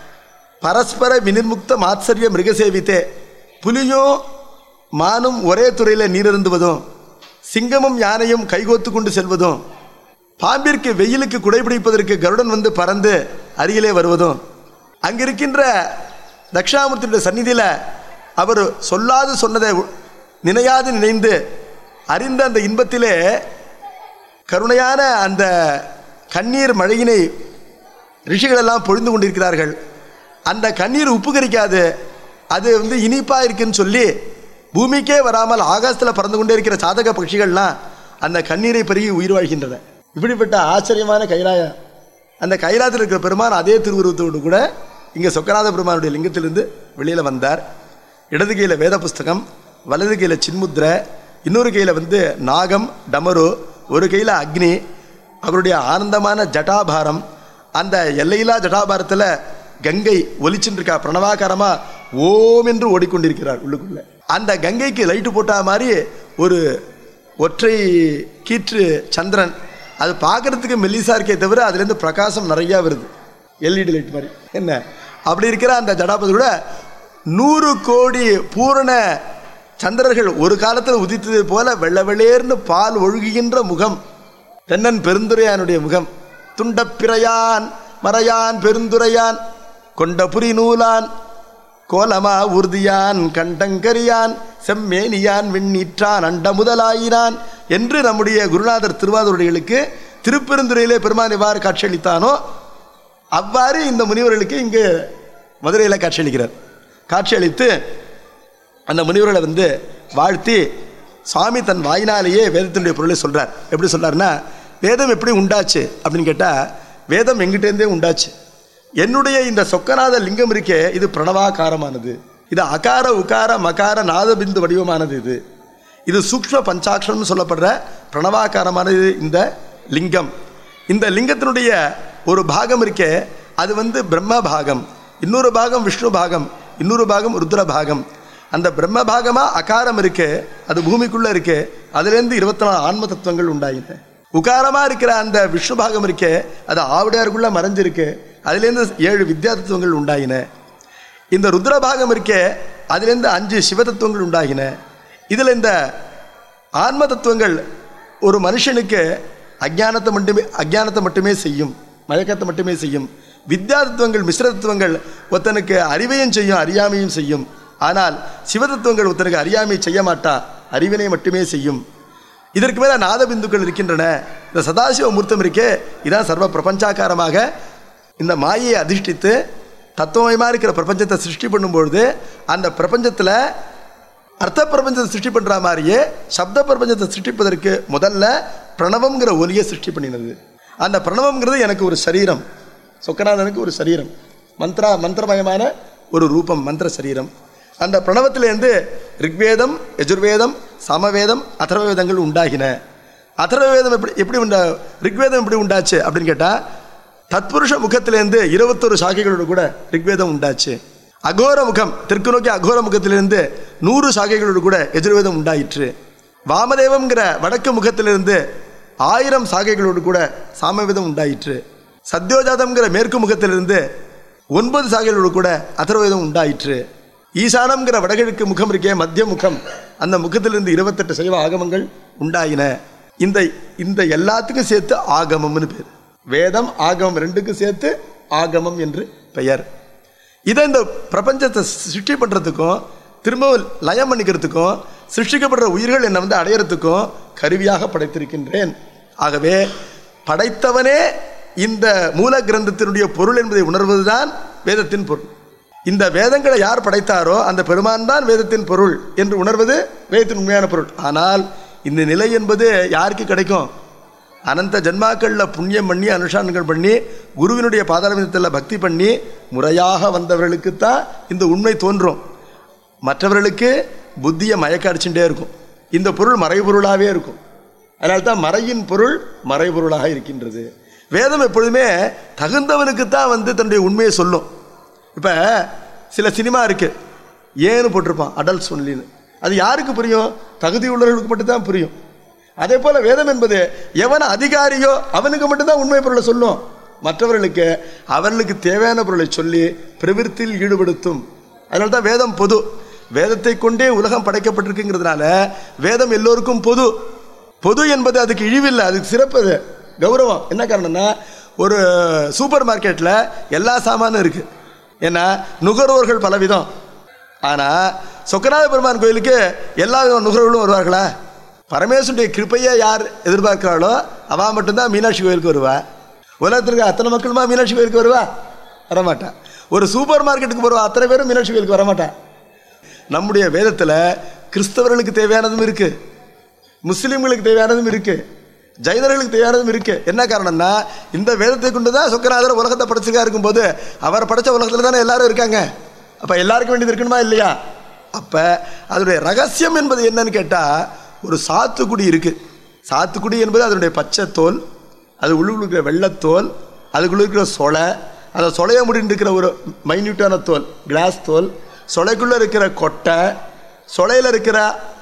பரஸ்பர வினிர்முக்த மாத்சரிய மிருகசேவித்தே புலியும் மானும் ஒரே துறையில் நீரிருந்துவதும் சிங்கமும் யானையும் கைகோத்து கொண்டு செல்வதும் பாம்பிற்கு வெயிலுக்கு குடைபிடிப்பதற்கு கருடன் வந்து பறந்து அருகிலே வருவதும் அங்கிருக்கின்ற தட்சிணாமூர்த்தியுடைய சந்நிதியில் அவர் சொல்லாது சொன்னதை நினையாது நினைந்து அறிந்த அந்த இன்பத்திலே கருணையான அந்த கண்ணீர் மழையினை ரிஷிகளெல்லாம் பொழிந்து கொண்டிருக்கிறார்கள் அந்த கண்ணீர் உப்பு கரிக்காது அது வந்து இனிப்பாக இருக்குன்னு சொல்லி பூமிக்கே வராமல் ஆகாசத்தில் பறந்து கொண்டே இருக்கிற சாதக பட்சிகள்லாம் அந்த கண்ணீரை பெருகி உயிர் வாழ்கின்றன இப்படிப்பட்ட ஆச்சரியமான கைலாயம் அந்த கைலாயத்தில் இருக்கிற பெருமான் அதே திருவுருவத்தோடு கூட இங்கே சொக்கநாத பெருமானுடைய லிங்கத்திலிருந்து வெளியில் வந்தார் இடது கையில் வேத புஸ்தகம் வலது கையில் சின்முத்ரை இன்னொரு கையில் வந்து நாகம் டமரு ஒரு கையில் அக்னி அவருடைய ஆனந்தமான ஜட்டாபாரம் அந்த எல்லையில்லா ஜட்டாபாரத்தில் கங்கை ஒலிச்சுட்டு இருக்கா பிரணவாகாரமா ஓம் என்று ஓடிக்கொண்டிருக்கிறார் உள்ளுக்குள்ள அந்த கங்கைக்கு லைட்டு போட்டா மாதிரி ஒரு ஒற்றை கீற்று சந்திரன் அது பார்க்கறதுக்கு மெல்லிசா இருக்கே தவிர அதுலேருந்து பிரகாசம் நிறையா வருது எல்இடி லைட் மாதிரி என்ன அப்படி இருக்கிற அந்த ஜடாபதி கூட நூறு கோடி பூரண சந்திரர்கள் ஒரு காலத்தில் உதித்தது போல வெள்ள வெளேர்னு பால் ஒழுகுகின்ற முகம் தென்னன் பெருந்துரையானுடைய முகம் துண்டப்பிறையான் மறையான் பெருந்துரையான் கொண்ட புரி நூலான் கோலமா உறுதியான் கண்டங்கரியான் செம்மேனியான் வெண்ணீற்றான் அண்ட முதலாயினான் என்று நம்முடைய குருநாதர் திருவாதூரடிகளுக்கு திருப்பெருந்துறையிலே பெருமான் எவ்வாறு காட்சியளித்தானோ அவ்வாறு இந்த முனிவர்களுக்கு இங்கு மதுரையில் காட்சியளிக்கிறார் காட்சியளித்து அந்த முனிவர்களை வந்து வாழ்த்தி சுவாமி தன் வாயினாலேயே வேதத்தினுடைய பொருளை சொல்கிறார் எப்படி சொல்றாருன்னா வேதம் எப்படி உண்டாச்சு அப்படின்னு கேட்டால் வேதம் எங்கிட்டேருந்தே உண்டாச்சு என்னுடைய இந்த சொக்கநாத லிங்கம் இருக்கே இது பிரணவாகாரமானது இது அகார உகார மகார நாதபிந்து வடிவமானது இது இது சூக்ஷ்ம பஞ்சாட்சரம்னு சொல்லப்படுற பிரணவாகாரமானது இந்த லிங்கம் இந்த லிங்கத்தினுடைய ஒரு பாகம் இருக்கே அது வந்து பிரம்ம பாகம் இன்னொரு பாகம் விஷ்ணு பாகம் இன்னொரு பாகம் ருத்ர பாகம் அந்த பிரம்ம பாகமா அகாரம் இருக்கு அது பூமிக்குள்ள இருக்கு அதுலேருந்து இருபத்தி நாலு ஆன்ம தத்துவங்கள் உண்டாயின உகாரமா இருக்கிற அந்த விஷ்ணு பாகம் இருக்கே அது ஆவுடையாருக்குள்ள மறைஞ்சிருக்கு அதுலேருந்து ஏழு வித்யா தத்துவங்கள் உண்டாயின இந்த ருத்ரபாகம் இருக்கே அதுலேருந்து அஞ்சு சிவ தத்துவங்கள் உண்டாகின இதில் இந்த ஆன்ம தத்துவங்கள் ஒரு மனுஷனுக்கு அஜ்ஞானத்தை மட்டுமே அஜ்ஞானத்தை மட்டுமே செய்யும் மயக்கத்தை மட்டுமே செய்யும் வித்யா தத்துவங்கள் மிஸ்ர தத்துவங்கள் ஒருத்தனுக்கு அறிவையும் செய்யும் அறியாமையும் செய்யும் ஆனால் சிவ தத்துவங்கள் ஒருத்தனுக்கு அறியாமை செய்ய மாட்டா அறிவினை மட்டுமே செய்யும் இதற்கு மேலே நாதபிந்துக்கள் இருக்கின்றன இந்த சதாசிவ மூர்த்தம் இருக்கே இதான் சர்வ பிரபஞ்சாக்காரமாக இந்த மாயையை அதிஷ்டித்து தத்துவமயமாக இருக்கிற பிரபஞ்சத்தை சிருஷ்டி பண்ணும்பொழுது அந்த பிரபஞ்சத்தில் அர்த்த பிரபஞ்சத்தை சிருஷ்டி பண்ணுற மாதிரியே சப்த பிரபஞ்சத்தை சிருஷ்டிப்பதற்கு முதல்ல பிரணவம்ங்கிற ஒலியை சிருஷ்டி பண்ணினது அந்த பிரணவம்ங்கிறது எனக்கு ஒரு சரீரம் சொக்கநாதனுக்கு ஒரு சரீரம் மந்த்ரா மந்திரமயமான ஒரு ரூபம் மந்திர சரீரம் அந்த பிரணவத்திலேருந்து ரிக்வேதம் யஜுர்வேதம் சமவேதம் அதர்வவேதங்கள் உண்டாகின அதர்வவேதம் எப்படி எப்படி உண்டா ரிக்வேதம் எப்படி உண்டாச்சு அப்படின்னு கேட்டால் தத்புருஷ முகத்திலேருந்து இருபத்தொரு சாகைகளோடு கூட ரிக்வேதம் உண்டாச்சு அகோர முகம் தெற்கு நோக்கி அகோர முகத்திலிருந்து நூறு சாகைகளோடு கூட எஜுர்வேதம் உண்டாயிற்று வாமதேவம்ங்கிற வடக்கு முகத்திலிருந்து ஆயிரம் சாகைகளோடு கூட சாமவேதம் உண்டாயிற்று சத்யோஜாதம்ங்கிற மேற்கு முகத்திலிருந்து ஒன்பது சாகைகளோடு கூட அதர்வேதம் உண்டாயிற்று ஈசானம்ங்கிற வடகிழக்கு முகம் இருக்கே மத்திய முகம் அந்த முகத்திலிருந்து இருபத்தெட்டு சைவ ஆகமங்கள் உண்டாயின இந்த இந்த எல்லாத்துக்கும் சேர்த்து ஆகமம்னு பேர் வேதம் ஆகமம் ரெண்டுக்கும் சேர்த்து ஆகமம் என்று பெயர் இதை இந்த பிரபஞ்சத்தை சிருஷ்டி பண்ணுறதுக்கும் திரும்பவும் லயம் பண்ணிக்கிறதுக்கும் சிருஷ்டிக்கப்படுற உயிர்கள் என்னை வந்து அடையிறதுக்கும் கருவியாக படைத்திருக்கின்றேன் ஆகவே படைத்தவனே இந்த மூல கிரந்தத்தினுடைய பொருள் என்பதை உணர்வதுதான் வேதத்தின் பொருள் இந்த வேதங்களை யார் படைத்தாரோ அந்த பெருமான் தான் வேதத்தின் பொருள் என்று உணர்வது வேதத்தின் உண்மையான பொருள் ஆனால் இந்த நிலை என்பது யாருக்கு கிடைக்கும் அனந்த ஜன்மாக்களில் புண்ணியம் பண்ணி அனுஷ்டானங்கள் பண்ணி குருவினுடைய பாதாரவிதத்தில் பக்தி பண்ணி முறையாக வந்தவர்களுக்கு தான் இந்த உண்மை தோன்றும் மற்றவர்களுக்கு புத்தியை மயக்க அடிச்சுட்டே இருக்கும் இந்த பொருள் மறைபொருளாகவே இருக்கும் அதனால தான் மறையின் பொருள் மறைபொருளாக இருக்கின்றது வேதம் எப்பொழுதுமே தகுந்தவனுக்கு தான் வந்து தன்னுடைய உண்மையை சொல்லும் இப்போ சில சினிமா இருக்குது ஏன்னு போட்டிருப்பான் அடல்ட்ஸ் ஒன்லின்னு அது யாருக்கு புரியும் தகுதி உள்ளவர்களுக்கு மட்டும்தான் புரியும் அதே போல வேதம் என்பது எவன் அதிகாரியோ அவனுக்கு மட்டும்தான் உண்மை பொருளை சொல்லும் மற்றவர்களுக்கு அவர்களுக்கு தேவையான பொருளை சொல்லி பிரவிற்த்தியில் ஈடுபடுத்தும் அதனால தான் வேதம் பொது வேதத்தை கொண்டே உலகம் படைக்கப்பட்டிருக்குங்கிறதுனால வேதம் எல்லோருக்கும் பொது பொது என்பது அதுக்கு இழிவில்லை அதுக்கு சிறப்பு அது கௌரவம் என்ன காரணம்னா ஒரு சூப்பர் மார்க்கெட்டில் எல்லா சாமானும் இருக்குது ஏன்னா நுகர்வோர்கள் பலவிதம் ஆனால் சொக்கநாத பெருமான் கோயிலுக்கு எல்லா விதமான நுகர்வுகளும் வருவார்களா பரமேஸ்வருடைய கிருப்பையை யார் எதிர்பார்க்கிறாளோ அவள் மட்டும்தான் மீனாட்சி கோயிலுக்கு வருவா உலகத்திற்கு அத்தனை மக்களுமா மீனாட்சி கோயிலுக்கு வருவா வரமாட்டா ஒரு சூப்பர் மார்க்கெட்டுக்கு வருவா அத்தனை பேரும் மீனாட்சி கோயிலுக்கு வரமாட்டா நம்முடைய வேதத்தில் கிறிஸ்தவர்களுக்கு தேவையானதும் இருக்குது முஸ்லீம்களுக்கு தேவையானதும் இருக்குது ஜைனர்களுக்கு தேவையானதும் இருக்கு என்ன காரணம்னா இந்த வேதத்தை கொண்டு தான் சொக்கநாதர் உலகத்தை படைச்சிருக்கா இருக்கும்போது அவர் படைச்ச உலகத்தில் தானே எல்லாரும் இருக்காங்க அப்போ எல்லாருக்கும் வேண்டியது இருக்கணுமா இல்லையா அப்போ அதனுடைய ரகசியம் என்பது என்னன்னு கேட்டால் ஒரு சாத்துக்குடி இருக்கு சாத்துக்குடி என்பது அதனுடைய பச்சை தோல் அது உள்ளுக்குள்ள இருக்கிற வெள்ளத்தோல் அதுக்குள்ள இருக்கிற சொலை அந்த சொலைய முடிந்து இருக்கிற ஒரு மைன்யூட்டான தோல் கிளாஸ் தோல் சொலைக்குள்ளே இருக்கிற கொட்டை சொலையில் இருக்கிற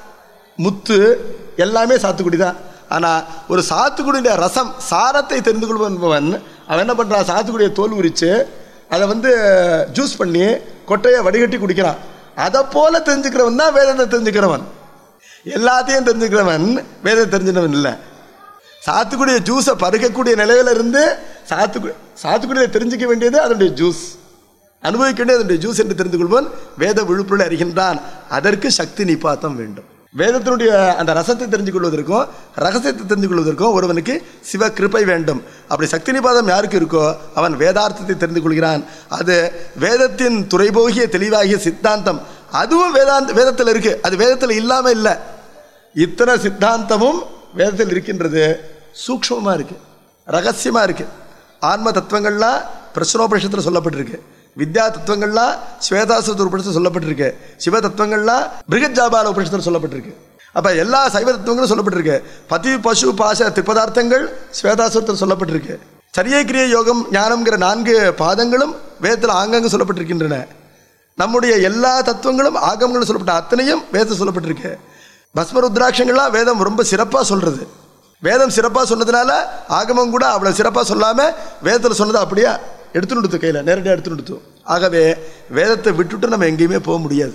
முத்து எல்லாமே சாத்துக்குடி தான் ஆனால் ஒரு சாத்துக்குடியுடைய ரசம் சாரத்தை தெரிந்து கொள்வன் அவன் என்ன பண்ணுறான் சாத்துக்குடியை தோல் உரித்து அதை வந்து ஜூஸ் பண்ணி கொட்டையை வடிகட்டி குடிக்கிறான் அதை போல தெரிஞ்சுக்கிறவன் தான் வேதத்தை தெரிஞ்சுக்கிறவன் எல்லாத்தையும் தெரிஞ்சுக்கிறவன் வேதத்தை தெரிஞ்சினவன் இல்லை சாத்துக்குடிய ஜூஸை பருகக்கூடிய நிலையில இருந்து சாத்துக்குடி சாத்துக்குடியை தெரிஞ்சுக்க வேண்டியது அதனுடைய ஜூஸ் அனுபவிக்க வேண்டியது அதனுடைய ஜூஸ் என்று தெரிந்து கொள்வன் வேத விழுப்புரை அறிகின்றான் அதற்கு சக்தி நிப்பாத்தம் வேண்டும் வேதத்தினுடைய அந்த ரசத்தை தெரிஞ்சு கொள்வதற்கும் ரகசியத்தை தெரிஞ்சு கொள்வதற்கும் ஒருவனுக்கு சிவ கிருப்பை வேண்டும் அப்படி சக்தி நிபாதம் யாருக்கு இருக்கோ அவன் வேதார்த்தத்தை தெரிந்து கொள்கிறான் அது வேதத்தின் துறைபோகிய தெளிவாகிய சித்தாந்தம் அதுவும் வேதாந்த வேதத்தில் இருக்கு அது வேதத்தில் இல்லாமல் இல்லை இத்தனை சித்தாந்தமும் வேதத்தில் இருக்கின்றது சூக்ஷ்மமாக இருக்கு ரகசியமாக இருக்கு ஆன்ம தத்துவங்கள்லாம் பிரச்சனோபரிஷத்தில் சொல்லப்பட்டிருக்கு வித்யா தத்துவங்கள்லாம் ஸ்வேதாசுர உபனிஷத்தில் சொல்லப்பட்டிருக்கு சிவ தத்துவங்கள்லாம் பிருகத் ஜாபால உபனிஷத்தில் சொல்லப்பட்டிருக்கு அப்போ எல்லா சைவ தத்துவங்களும் சொல்லப்பட்டிருக்கு பதி பசு பாச திப்பதார்த்தங்கள் ஸ்வேதாசுரத்தில் சொல்லப்பட்டிருக்கு சரியை கிரிய யோகம் ஞானம்ங்கிற நான்கு பாதங்களும் வேதத்தில் ஆங்காங்கு சொல்லப்பட்டிருக்கின்றன நம்முடைய எல்லா தத்துவங்களும் ஆகமங்களும் சொல்லப்பட்ட அத்தனையும் வேதத்தில் சொல்லப்பட்டிருக்கு பஸ்ம ருத்ராட்சங்கள்லாம் வேதம் ரொம்ப சிறப்பாக சொல்கிறது வேதம் சிறப்பாக சொன்னதுனால ஆகமம் கூட அவ்வளோ சிறப்பாக சொல்லாமல் வேதத்தில் சொன்னதை அப்படியே எடுத்துன்னு கொடுத்து கையில் நேரடியாக எடுத்துன்னு கொடுத்து ஆகவே வேதத்தை விட்டுட்டு நம்ம எங்கேயுமே போக முடியாது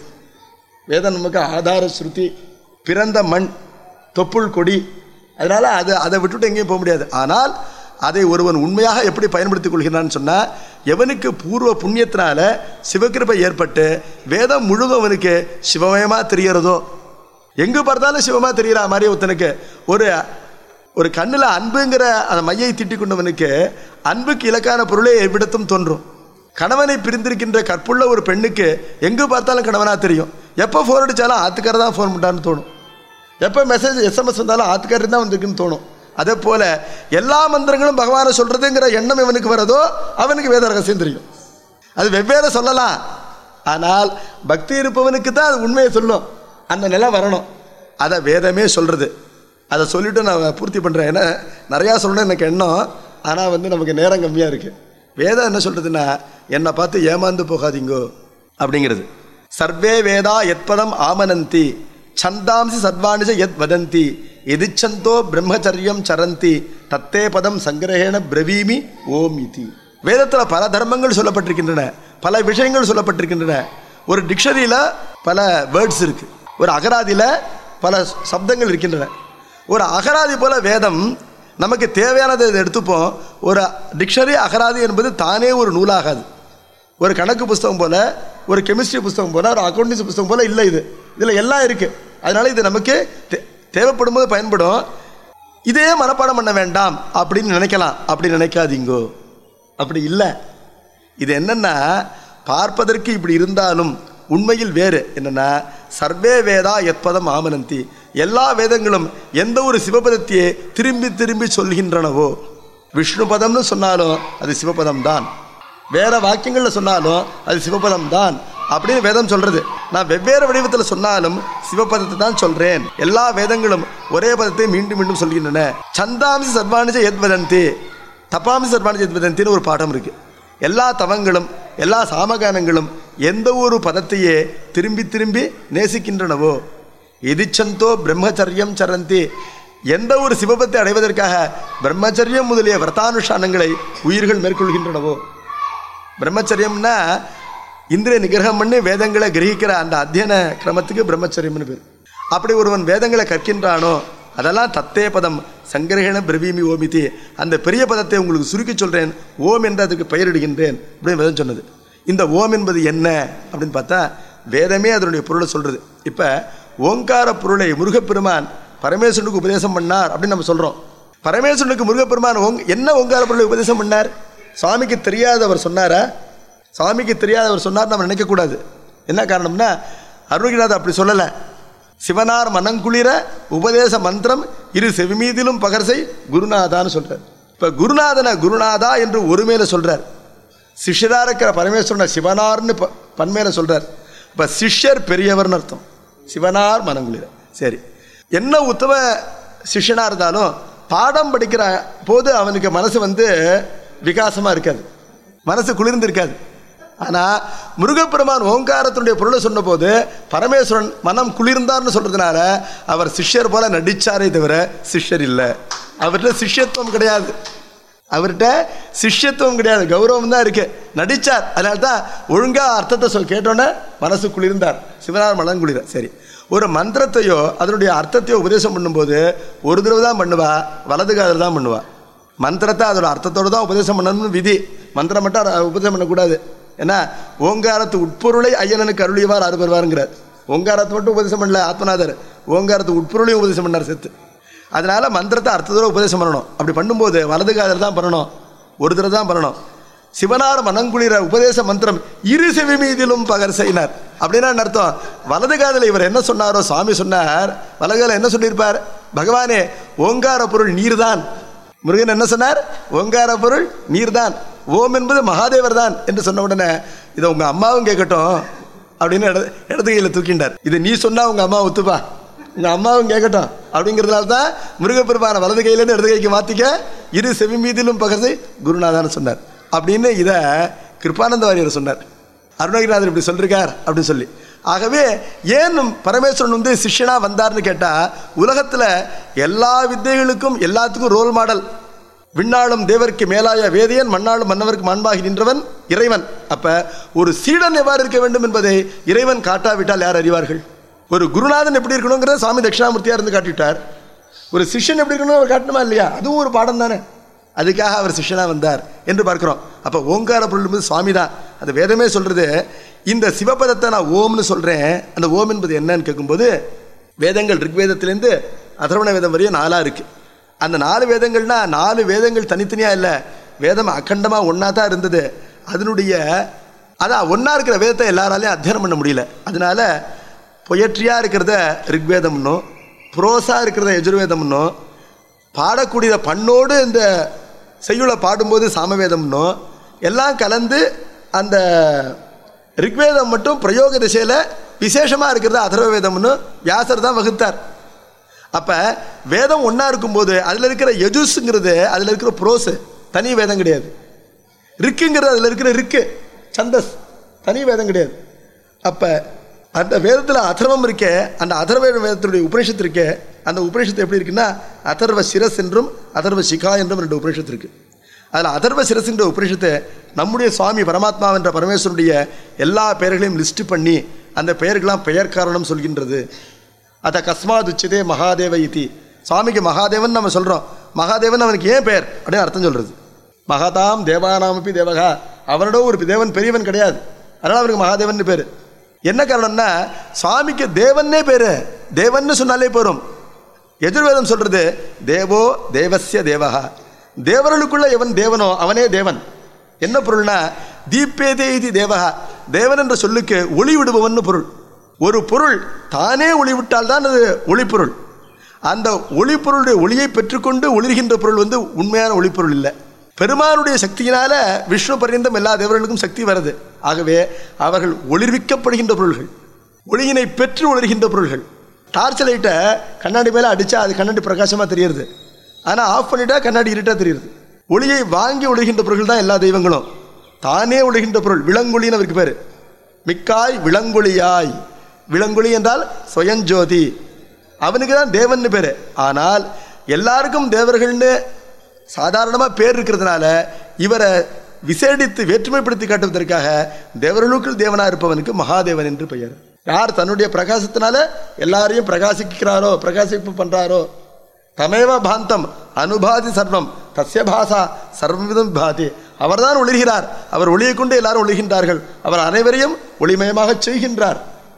வேதம் நமக்கு ஆதார ஸ்ருதி பிறந்த மண் தொப்புள் கொடி அதனால் அது அதை விட்டுட்டு எங்கேயும் போக முடியாது ஆனால் அதை ஒருவன் உண்மையாக எப்படி பயன்படுத்திக் கொள்கிறான்னு சொன்னால் எவனுக்கு பூர்வ புண்ணியத்தினால சிவகிருபை ஏற்பட்டு வேதம் முழுவதும் அவனுக்கு சிவமயமாக தெரியறதோ எங்கே பார்த்தாலும் சிவமாக தெரிகிற மாதிரி ஒருத்தனுக்கு ஒரு ஒரு கண்ணில் அன்புங்கிற அந்த மையை திட்டிக் கொண்டவனுக்கு அன்புக்கு இலக்கான பொருளே எவ்விடத்தும் தோன்றும் கணவனை பிரிந்திருக்கின்ற கற்புள்ள ஒரு பெண்ணுக்கு எங்கே பார்த்தாலும் கணவனாக தெரியும் எப்போ ஃபோன் அடித்தாலும் ஆத்துக்கார தான் ஃபோன் பண்ணான்னு தோணும் எப்போ மெசேஜ் எஸ்எம்எஸ் வந்தாலும் ஆத்துக்காரர் தான் வந்திருக்குன்னு தோணும் அதே போல் எல்லா மந்திரங்களும் பகவானை சொல்கிறதுங்கிற எண்ணம் இவனுக்கு வரதோ அவனுக்கு வேத ரகசியம் தெரியும் அது வெவ்வேறு சொல்லலாம் ஆனால் பக்தி இருப்பவனுக்கு தான் அது உண்மையை சொல்லும் அந்த நிலை வரணும் அதை வேதமே சொல்கிறது அதை சொல்லிவிட்டு நான் பூர்த்தி பண்ணுறேன் ஏன்னா நிறையா சொல்லணும்னு எனக்கு எண்ணம் ஆனால் வந்து நமக்கு நேரம் கம்மியாக இருக்குது வேதம் என்ன சொல்கிறதுன்னா என்னை பார்த்து ஏமாந்து போகாதீங்கோ அப்படிங்கிறது சர்வே வேதா எத்பதம் ஆமனந்தி சந்தாம்சி சர்வாணிச எத் வதந்தி எதிச்சந்தோ பிரம்மச்சரியம் சரந்தி தத்தே பதம் சங்கிரகேண பிரவீமி ஓம் இதி வேதத்தில் பல தர்மங்கள் சொல்லப்பட்டிருக்கின்றன பல விஷயங்கள் சொல்லப்பட்டிருக்கின்றன ஒரு டிக்ஷனரியில் பல வேர்ட்ஸ் இருக்குது ஒரு அகராதியில் பல சப்தங்கள் இருக்கின்றன ஒரு அகராதி போல வேதம் நமக்கு தேவையானதை இதை எடுத்துப்போம் ஒரு டிக்ஷனரி அகராதி என்பது தானே ஒரு நூலாகாது ஒரு கணக்கு புஸ்தகம் போல ஒரு கெமிஸ்ட்ரி புஸ்தகம் போல ஒரு அக்கௌண்டன்சி புஸ்தகம் போல இல்லை இது இதில் எல்லாம் இருக்குது அதனால இது நமக்கு தே தேவைப்படும் போது பயன்படும் இதே மனப்பாடம் பண்ண வேண்டாம் அப்படின்னு நினைக்கலாம் அப்படி நினைக்காதீங்கோ அப்படி இல்லை இது என்னன்னா பார்ப்பதற்கு இப்படி இருந்தாலும் உண்மையில் வேறு என்னன்னா சர்வே வேதா எத்பதம் ஆமனந்தி எல்லா வேதங்களும் எந்த ஒரு சிவபதத்தையே திரும்பி திரும்பி சொல்கின்றனவோ விஷ்ணு பதம்னு சொன்னாலும் அது சிவபதம் தான் வேற வாக்கியங்களில் சொன்னாலும் அது சிவபதம் தான் அப்படின்னு வேதம் சொல்றது நான் வெவ்வேறு வடிவத்தில் சொன்னாலும் சிவபதத்தை தான் சொல்றேன் எல்லா வேதங்களும் ஒரே பதத்தை மீண்டும் மீண்டும் சொல்கின்றன சந்தாம்சி சர்வாணிஜ எத் வதந்தி தப்பாம்சி சர்வாணிஜ எத் வதந்தின்னு ஒரு பாடம் இருக்கு எல்லா தவங்களும் எல்லா சாமகானங்களும் எந்த ஒரு பதத்தையே திரும்பி திரும்பி நேசிக்கின்றனவோ எதிச்சந்தோ பிரம்மச்சரியம் சரந்தி எந்த ஒரு சிவபத்தை அடைவதற்காக பிரம்மச்சரியம் முதலிய விரதானுஷ்டானங்களை உயிர்கள் மேற்கொள்கின்றனவோ பிரம்மச்சரியம்னா இந்திரிய நிகிரகம் பண்ணி வேதங்களை கிரகிக்கிற அந்த அத்தியன கிரமத்துக்கு பிரம்மச்சரியம்னு பேர் அப்படி ஒருவன் வேதங்களை கற்கின்றானோ அதெல்லாம் தத்தே பதம் சங்கிரகண பிரவீமி ஓமிதி அந்த பெரிய பதத்தை உங்களுக்கு சுருக்கி சொல்கிறேன் ஓம் என்று அதுக்கு பெயரிடுகின்றேன் அப்படின்னு வேதம் சொன்னது இந்த ஓம் என்பது என்ன அப்படின்னு பார்த்தா வேதமே அதனுடைய பொருளை சொல்கிறது இப்போ ஓங்கார பொருளை முருகப்பெருமான் பரமேஸ்வரனுக்கு உபதேசம் பண்ணார் அப்படின்னு நம்ம சொல்கிறோம் பரமேஸ்வரனுக்கு முருகப்பெருமான் ஓங் என்ன ஓங்கார பொருளை உபதேசம் பண்ணார் சுவாமிக்கு தெரியாதவர் சொன்னாரா சுவாமிக்கு தெரியாதவர் சொன்னார் நம்ம நினைக்கக்கூடாது என்ன காரணம்னா அருணகிரிநாதர் அப்படி சொல்லலை சிவனார் மனங்குளிர உபதேச மந்திரம் இரு செவிமீதிலும் பகர்சை குருநாதான்னு சொல்றார் இப்போ குருநாதனை குருநாதா என்று ஒருமையில சொல்றார் சிஷ்யரா இருக்கிற பரமேஸ்வரனை சிவனார்னு ப பன்மையில சொல்றார் இப்போ சிஷ்யர் பெரியவர்னு அர்த்தம் சிவனார் மனங்குளிர சரி என்ன உத்தம சிஷ்யனாக இருந்தாலும் பாடம் படிக்கிற போது அவனுக்கு மனசு வந்து விகாசமாக இருக்காது மனசு குளிர்ந்து இருக்காது ஆனால் முருகப்பெருமான் ஓங்காரத்தினுடைய பொருளை சொன்னபோது பரமேஸ்வரன் மனம் குளிர்ந்தார்னு சொல்கிறதுனால அவர் சிஷ்யர் போல நடிச்சாரே தவிர சிஷ்யர் இல்லை அவர்கிட்ட சிஷ்யத்துவம் கிடையாது அவர்கிட்ட சிஷ்யத்துவம் கிடையாது கௌரவம் தான் இருக்கு நடிச்சார் அதனால தான் ஒழுங்காக அர்த்தத்தை சொல் கேட்டோன்னே மனசு குளிர்ந்தார் சிவனார் மனம் குளிர சரி ஒரு மந்திரத்தையோ அதனுடைய அர்த்தத்தையோ உபதேசம் பண்ணும்போது ஒரு தடவை தான் பண்ணுவா வலது காதில் தான் பண்ணுவா மந்திரத்தை அதோட அர்த்தத்தோடு தான் உபதேசம் பண்ணணும்னு விதி மந்திரம் மட்டும் அ- உபதேசம் பண்ணக்கூடாது ஏன்னா ஓங்காரத்து உட்பொருளை ஐயனனுக்கு அருளியவார் அறு பெறுவாருங்கிறார் ஓங்காரத்தை மட்டும் உபதேசம் பண்ணல ஆத்மநாதர் ஓங்காரத்து உட்பொருளையும் உபதேசம் பண்ணார் செத்து அதனால மந்திரத்தை அர்த்தத்தோட உபதேசம் பண்ணணும் அப்படி பண்ணும்போது வலது காதில் தான் பண்ணணும் ஒரு தடவை தான் பண்ணணும் சிவனார் மனங்குளிர உபதேச மந்திரம் இரு செவி மீதிலும் பகர் செய்யினார் அப்படின்னா என்ன அர்த்தம் வலது காதில் இவர் என்ன சொன்னாரோ சுவாமி சொன்னார் வலது காதில் என்ன சொல்லியிருப்பார் பகவானே ஓங்கார பொருள் நீர்தான் முருகன் என்ன சொன்னார் ஓங்கார பொருள் நீர்தான் ஓம் என்பது மகாதேவர் தான் என்று சொன்ன உடனே இதை உங்க அம்மாவும் கேட்கட்டும் அப்படின்னு இடது இடது கையில் தூக்கிண்டார் இது நீ சொன்னா உங்க அம்மா ஒத்துப்பா உங்க அம்மாவும் கேட்கட்டும் அப்படிங்கிறதுனால தான் முருகப்பெருமான வலது கையிலேருந்து இடது கைக்கு மாற்றிக்க இரு செவி மீதிலும் பகர்ந்து குருநாதான்னு சொன்னார் அப்படின்னு இதை கிருப்பானந்த வாரியர் சொன்னார் அருணகிரிநாதர் இப்படி சொல்லிருக்கார் அப்படின்னு சொல்லி ஆகவே ஏன் பரமேஸ்வரன் வந்து சிஷ்யனா வந்தார்னு கேட்டால் உலகத்தில் எல்லா வித்தைகளுக்கும் எல்லாத்துக்கும் ரோல் மாடல் விண்ணாளும் தேவருக்கு மேலாய வேதியன் மண்ணாளும் மன்னவருக்கு மாண்பாகி நின்றவன் இறைவன் அப்ப ஒரு சீடன் எவ்வாறு இருக்க வேண்டும் என்பதை இறைவன் காட்டாவிட்டால் யார் அறிவார்கள் ஒரு குருநாதன் எப்படி இருக்கணுங்கிறத சுவாமி தட்சிணாமூர்த்தியா இருந்து காட்டிவிட்டார் ஒரு சிஷ்யன் எப்படி இருக்கணும் அவர் காட்டணுமா இல்லையா அதுவும் ஒரு பாடம் தானே அதுக்காக அவர் சிஷ்யனா வந்தார் என்று பார்க்கிறோம் அப்ப ஓங்கார பொருள் என்பது சுவாமி தான் அந்த வேதமே சொல்றது இந்த சிவபதத்தை நான் ஓம்னு சொல்றேன் அந்த ஓம் என்பது என்னன்னு கேட்கும்போது வேதங்கள் ரிக்வேதத்திலேருந்து அதர்வண வேதம் வரையும் நாலா இருக்கு அந்த நாலு வேதங்கள்னா நாலு வேதங்கள் தனித்தனியா இல்லை வேதம் அக்கண்டமா ஒன்னா தான் இருந்தது அதனுடைய அதான் ஒண்ணா இருக்கிற வேதத்தை எல்லாராலையும் அத்தியனம் பண்ண முடியல அதனால பொயற்றியா இருக்கிறத ரிக்வேதம்னும் புரோசா இருக்கிறத எஜுர்வேதம்னும் பாடக்கூடியத பண்ணோடு இந்த செய்யுளை பாடும்போது சாமவேதம்னும் எல்லாம் கலந்து அந்த ரிக்வேதம் மட்டும் பிரயோக திசையில் விசேஷமாக இருக்கிறது அதர்வ வேதம்னு வியாசர் தான் வகுத்தார் அப்போ வேதம் ஒன்றா இருக்கும்போது அதில் இருக்கிற யஜுஸுங்கிறது அதில் இருக்கிற புரோஸு தனி வேதம் கிடையாது ரிக்குங்கிறது அதில் இருக்கிற ரிக்கு சந்தஸ் தனி வேதம் கிடையாது அப்போ அந்த வேதத்தில் அதர்வம் இருக்கே அந்த அதர்வ வேதத்தினுடைய உபனிஷத்து இருக்கே அந்த உபனிஷத்து எப்படி இருக்குன்னா அதர்வ சிரஸ் என்றும் அதர்வ சிகா என்றும் ரெண்டு உபனிஷத்து இருக்கு அதில் அதர்வ சிரஸ் என்ற உபனிஷத்தை நம்முடைய சுவாமி பரமாத்மா என்ற பரமேஸ்வருடைய எல்லா பெயர்களையும் லிஸ்ட் பண்ணி அந்த பெயர்களெலாம் பெயர் காரணம் சொல்கின்றது அத கஸ்மாத் உச்சதே மகாதேவ இதி சுவாமிக்கு மகாதேவன் நம்ம சொல்கிறோம் மகாதேவன் அவனுக்கு ஏன் பெயர் அப்படின்னு அர்த்தம் சொல்கிறது மகாதாம் தேவானாமப்பி தேவகா அவனோட ஒரு தேவன் பெரியவன் கிடையாது அதனால் அவனுக்கு மகாதேவன் பேர் என்ன காரணம்னா சுவாமிக்கு தேவன்னே பேர் தேவன்னு சொன்னாலே போரும் எதிர்வேதம் சொல்றது தேவோ தேவஸ்ய தேவகா தேவர்களுக்குள்ள எவன் தேவனோ அவனே தேவன் என்ன பொருள்னா தீப்பேதே இது தேவகா தேவன் என்ற சொல்லுக்கு ஒளி விடுபவன் பொருள் ஒரு பொருள் தானே ஒளி விட்டால் தான் அது ஒளிப்பொருள் அந்த ஒளிப்பொருளுடைய ஒளியை பெற்றுக்கொண்டு ஒளிர்கின்ற பொருள் வந்து உண்மையான ஒளிப்பொருள் இல்லை பெருமானுடைய சக்தியினால விஷ்ணு பர்யந்தம் எல்லா தேவர்களுக்கும் சக்தி வருது ஆகவே அவர்கள் ஒளிர்விக்கப்படுகின்ற பொருள்கள் ஒளியினை பெற்று ஒளிர்கின்ற பொருள்கள் டார்ச் லைட்டை கண்ணாடி மேலே அடித்தா அது கண்ணாடி பிரகாசமாக தெரியுது ஆனால் ஆஃப் பண்ணிட்டா கண்ணாடி இருட்டாக தெரியுது ஒளியை வாங்கி ஒளிகின்ற பொருள்கள் தான் எல்லா தெய்வங்களும் தானே ஒளிகின்ற பொருள் விலங்கொழின்னு அவருக்கு பேர் மிக்காய் விலங்கொழியாய் விலங்கொழி என்றால் சுயஞ்சோதி அவனுக்கு தான் தேவன்னு பேர் ஆனால் எல்லாருக்கும் தேவர்கள்னு சாதாரணமாக பேர் இருக்கிறதுனால இவரை விசேடித்து வேற்றுமைப்படுத்தி காட்டுவதற்காக தேவர்களுக்குள் தேவனாக இருப்பவனுக்கு மகாதேவன் என்று பெயர் யார் தன்னுடைய பிரகாசத்தினால எல்லாரையும் பிரகாசிக்கிறாரோ பிரகாசிப்பு பண்றாரோ தமேவ பாந்தம் அனுபாதி சர்வம் தஸ்ய பாசா சர்வவிதம் பாதி அவர்தான் ஒளிர்கிறார் அவர் ஒளியை கொண்டு எல்லாரும் ஒளிகின்றார்கள் அவர் அனைவரையும் ஒளிமயமாக செய்கின்றார்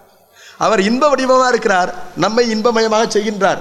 அவர் இன்ப வடிவமாக இருக்கிறார் நம்மை இன்பமயமாக செய்கின்றார்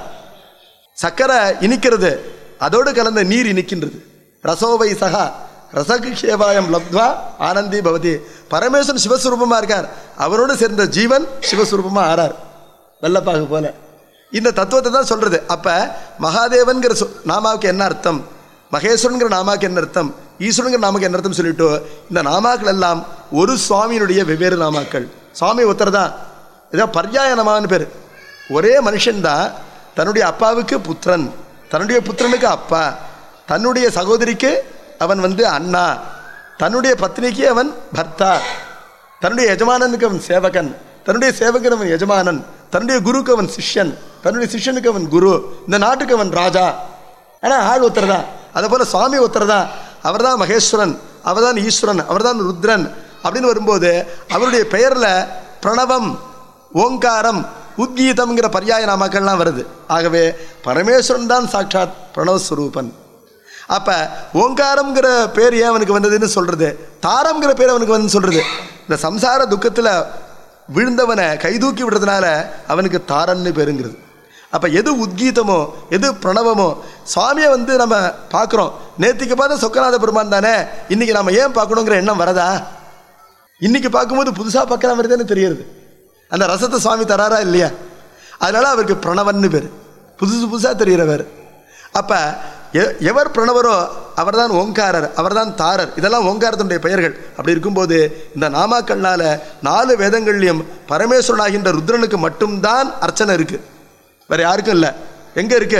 சக்கரை இனிக்கிறது அதோடு கலந்த நீர் இனிக்கின்றது ரசோவை சகா ரசகிஷேவாயம் லப்த்வா ஆனந்தி பவதி பரமேஸ்வரன் சிவஸ்வரூபமாக இருக்கார் அவரோடு சேர்ந்த ஜீவன் சிவஸ்வரூபமாக ஆறார் வெள்ளப்பாகு போல இந்த தத்துவத்தை தான் சொல்றது அப்ப மகாதேவன்கிற சொ- நாமாவுக்கு என்ன அர்த்தம் மகேஸ்வரன்கிற நாமாவுக்கு என்ன அர்த்தம் ஈஸ்வரன்கிற நாமாக்கு என்ன அர்த்தம் சொல்லிட்டு இந்த நாமாக்கள் எல்லாம் ஒரு சுவாமியினுடைய வெவ்வேறு நாமாக்கள் சுவாமி ஒருத்தர் தான் இதான் பர்யாய நமான்னு பேர் ஒரே மனுஷன்தான் தன்னுடைய அப்பாவுக்கு புத்திரன் தன்னுடைய புத்திரனுக்கு அப்பா தன்னுடைய சகோதரிக்கு அவன் வந்து அண்ணா தன்னுடைய பத்னிக்கு அவன் பர்த்தா தன்னுடைய எஜமானனுக்கு அவன் சேவகன் தன்னுடைய சேவகன் அவன் எஜமானன் தன்னுடைய குருக்கு அவன் சிஷ்யன் தன்னுடைய சிஷ்யனுக்கு அவன் குரு இந்த நாட்டுக்கு அவன் ராஜா ஆனால் ஆள் ஒருத்தர் தான் அதே போல் சுவாமி ஒருத்தர் தான் அவர் தான் மகேஸ்வரன் அவர் தான் ஈஸ்வரன் அவர் தான் ருத்ரன் அப்படின்னு வரும்போது அவருடைய பெயரில் பிரணவம் ஓங்காரம் உத்கீதம்ங்கிற பர்யாய நாமாக்கள்லாம் வருது ஆகவே பரமேஸ்வரன் தான் சாட்சாத் பிரணவஸ்வரூபன் அப்ப ஓங்காரம்ங்கிற பேர் ஏன் அவனுக்கு வந்ததுன்னு சொல்றது தாரம்ங்கிற பேர் அவனுக்கு வந்து சொல்றது இந்த சம்சார துக்கத்துல விழுந்தவனை கைதூக்கி விடுறதுனால அவனுக்கு தாரன்னு பேருங்கிறது அப்ப எது உத்கீதமோ எது பிரணவமோ சுவாமியை வந்து நம்ம பார்க்குறோம் நேத்திக்கு பார்த்த சொக்கநாத பெருமான் தானே இன்னைக்கு நம்ம ஏன் பார்க்கணுங்கிற எண்ணம் வரதா இன்னைக்கு பார்க்கும்போது புதுசா பார்க்குற மாதிரி தானே தெரியுது அந்த ரசத்தை சுவாமி தராரா இல்லையா அதனால அவருக்கு பிரணவன்னு பேர் புதுசு புதுசா தெரிகிறவர் அப்ப எ- எவர் பிரணவரோ அவர்தான் ஓங்காரர் அவர்தான் தாரர் இதெல்லாம் ஓங்காரத்தினுடைய பெயர்கள் அப்படி இருக்கும்போது இந்த நாமாக்கள்னால நாலு வேதங்கள்லையும் பரமேஸ்வரனாகின்ற ருத்ரனுக்கு மட்டும்தான் அர்ச்சனை இருக்கு வேற யாருக்கும் இல்லை எங்க இருக்கு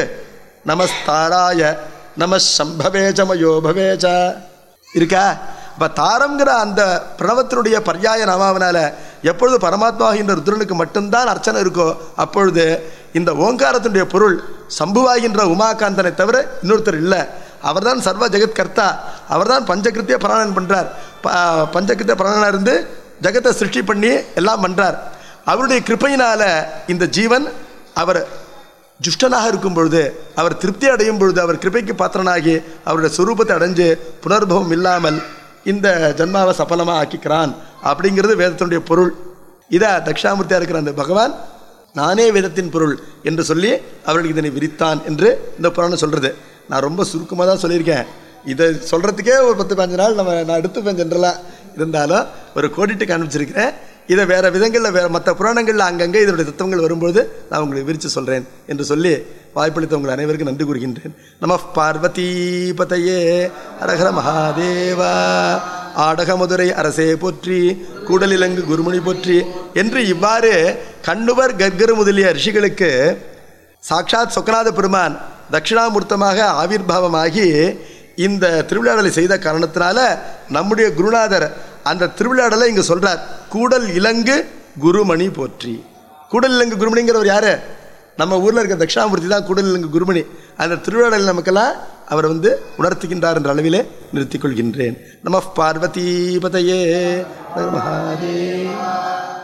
நமஸ்தாராய நம சம்பவேஜமயோ பவேஜ இருக்கா அப்ப தாரம்ங்கிற அந்த பிரணவத்தினுடைய பர்யாய நாமாவினால எப்பொழுது பரமாத்மாகின்ற ருத்ரனுக்கு மட்டும்தான் அர்ச்சனை இருக்கோ அப்பொழுது இந்த ஓங்காரத்தினுடைய பொருள் சம்புவாகின்ற உமாகாந்தனை தவிர இன்னொருத்தர் இல்லை அவர்தான் சர்வ ஜெகத் கர்த்தா அவர்தான் பஞ்சகிருத்திய பிராணன் பண்றார் ப- பஞ்சகிருத்திய பிராணனா இருந்து ஜெகத்தை சிருஷ்டி பண்ணி எல்லாம் பண்றார் அவருடைய கிருபையினால இந்த ஜீவன் அவர் ஜுஷ்டனாக இருக்கும் பொழுது அவர் திருப்தி அடையும் பொழுது அவர் கிருபைக்கு பாத்திரனாகி அவருடைய சொரூபத்தை அடைஞ்சு புனர்பவம் இல்லாமல் இந்த ஜன்மாவை சஃபலமாக ஆக்கிக்கிறான் அப்படிங்கிறது வேதத்தினுடைய பொருள் இதை தட்சிணாமூர்த்தியாக இருக்கிற அந்த பகவான் நானே வேதத்தின் பொருள் என்று சொல்லி அவர்களுக்கு இதனை விரித்தான் என்று இந்த புராணம் சொல்கிறது நான் ரொம்ப சுருக்கமாக தான் சொல்லியிருக்கேன் இதை சொல்கிறதுக்கே ஒரு பத்து பதினஞ்சு நாள் நம்ம நான் எடுத்துப்பேன் ஜென்ரலாக இருந்தாலும் ஒரு கோடிட்டு காண்பிச்சிருக்கிறேன் இதை வேறு விதங்களில் வேறு மற்ற புராணங்களில் அங்கங்கே இதனுடைய தத்துவங்கள் வரும்பொழுது நான் உங்களுக்கு விரித்து சொல்கிறேன் என்று சொல்லி வாய்ப்பளித்த உங்கள் அனைவருக்கும் நன்றி கூறுகின்றேன் நம பார்வதி பதையே அரஹர மகாதேவா ஆடகமதுரை அரசே போற்றி கூடலிலங்கு குருமணி போற்றி என்று இவ்வாறு கண்ணுவர் கர்கர் முதலிய ரிஷிகளுக்கு சாக்ஷாத் சொக்கநாத பெருமான் தட்சிணாமூர்த்தமாக ஆவிர்வாவமாகி இந்த திருவிளையாடலை செய்த காரணத்தினால நம்முடைய குருநாதர் அந்த திருவிளையாடலை இங்கே சொல்றார் கூடல் இலங்கு குருமணி போற்றி கூடல் இலங்கு குருமணிங்கிறவர் யாரு நம்ம ஊரில் இருக்க தட்சிணாமூர்த்தி தான் கூடல் இலங்கு குருமணி அந்த திருவிளையாடல் நமக்கெல்லாம் அவர் வந்து உணர்த்துகின்றார் என்ற அளவிலே நிறுத்திக் கொள்கின்றேன் நம பார்வதி பதையே மகாதேவ்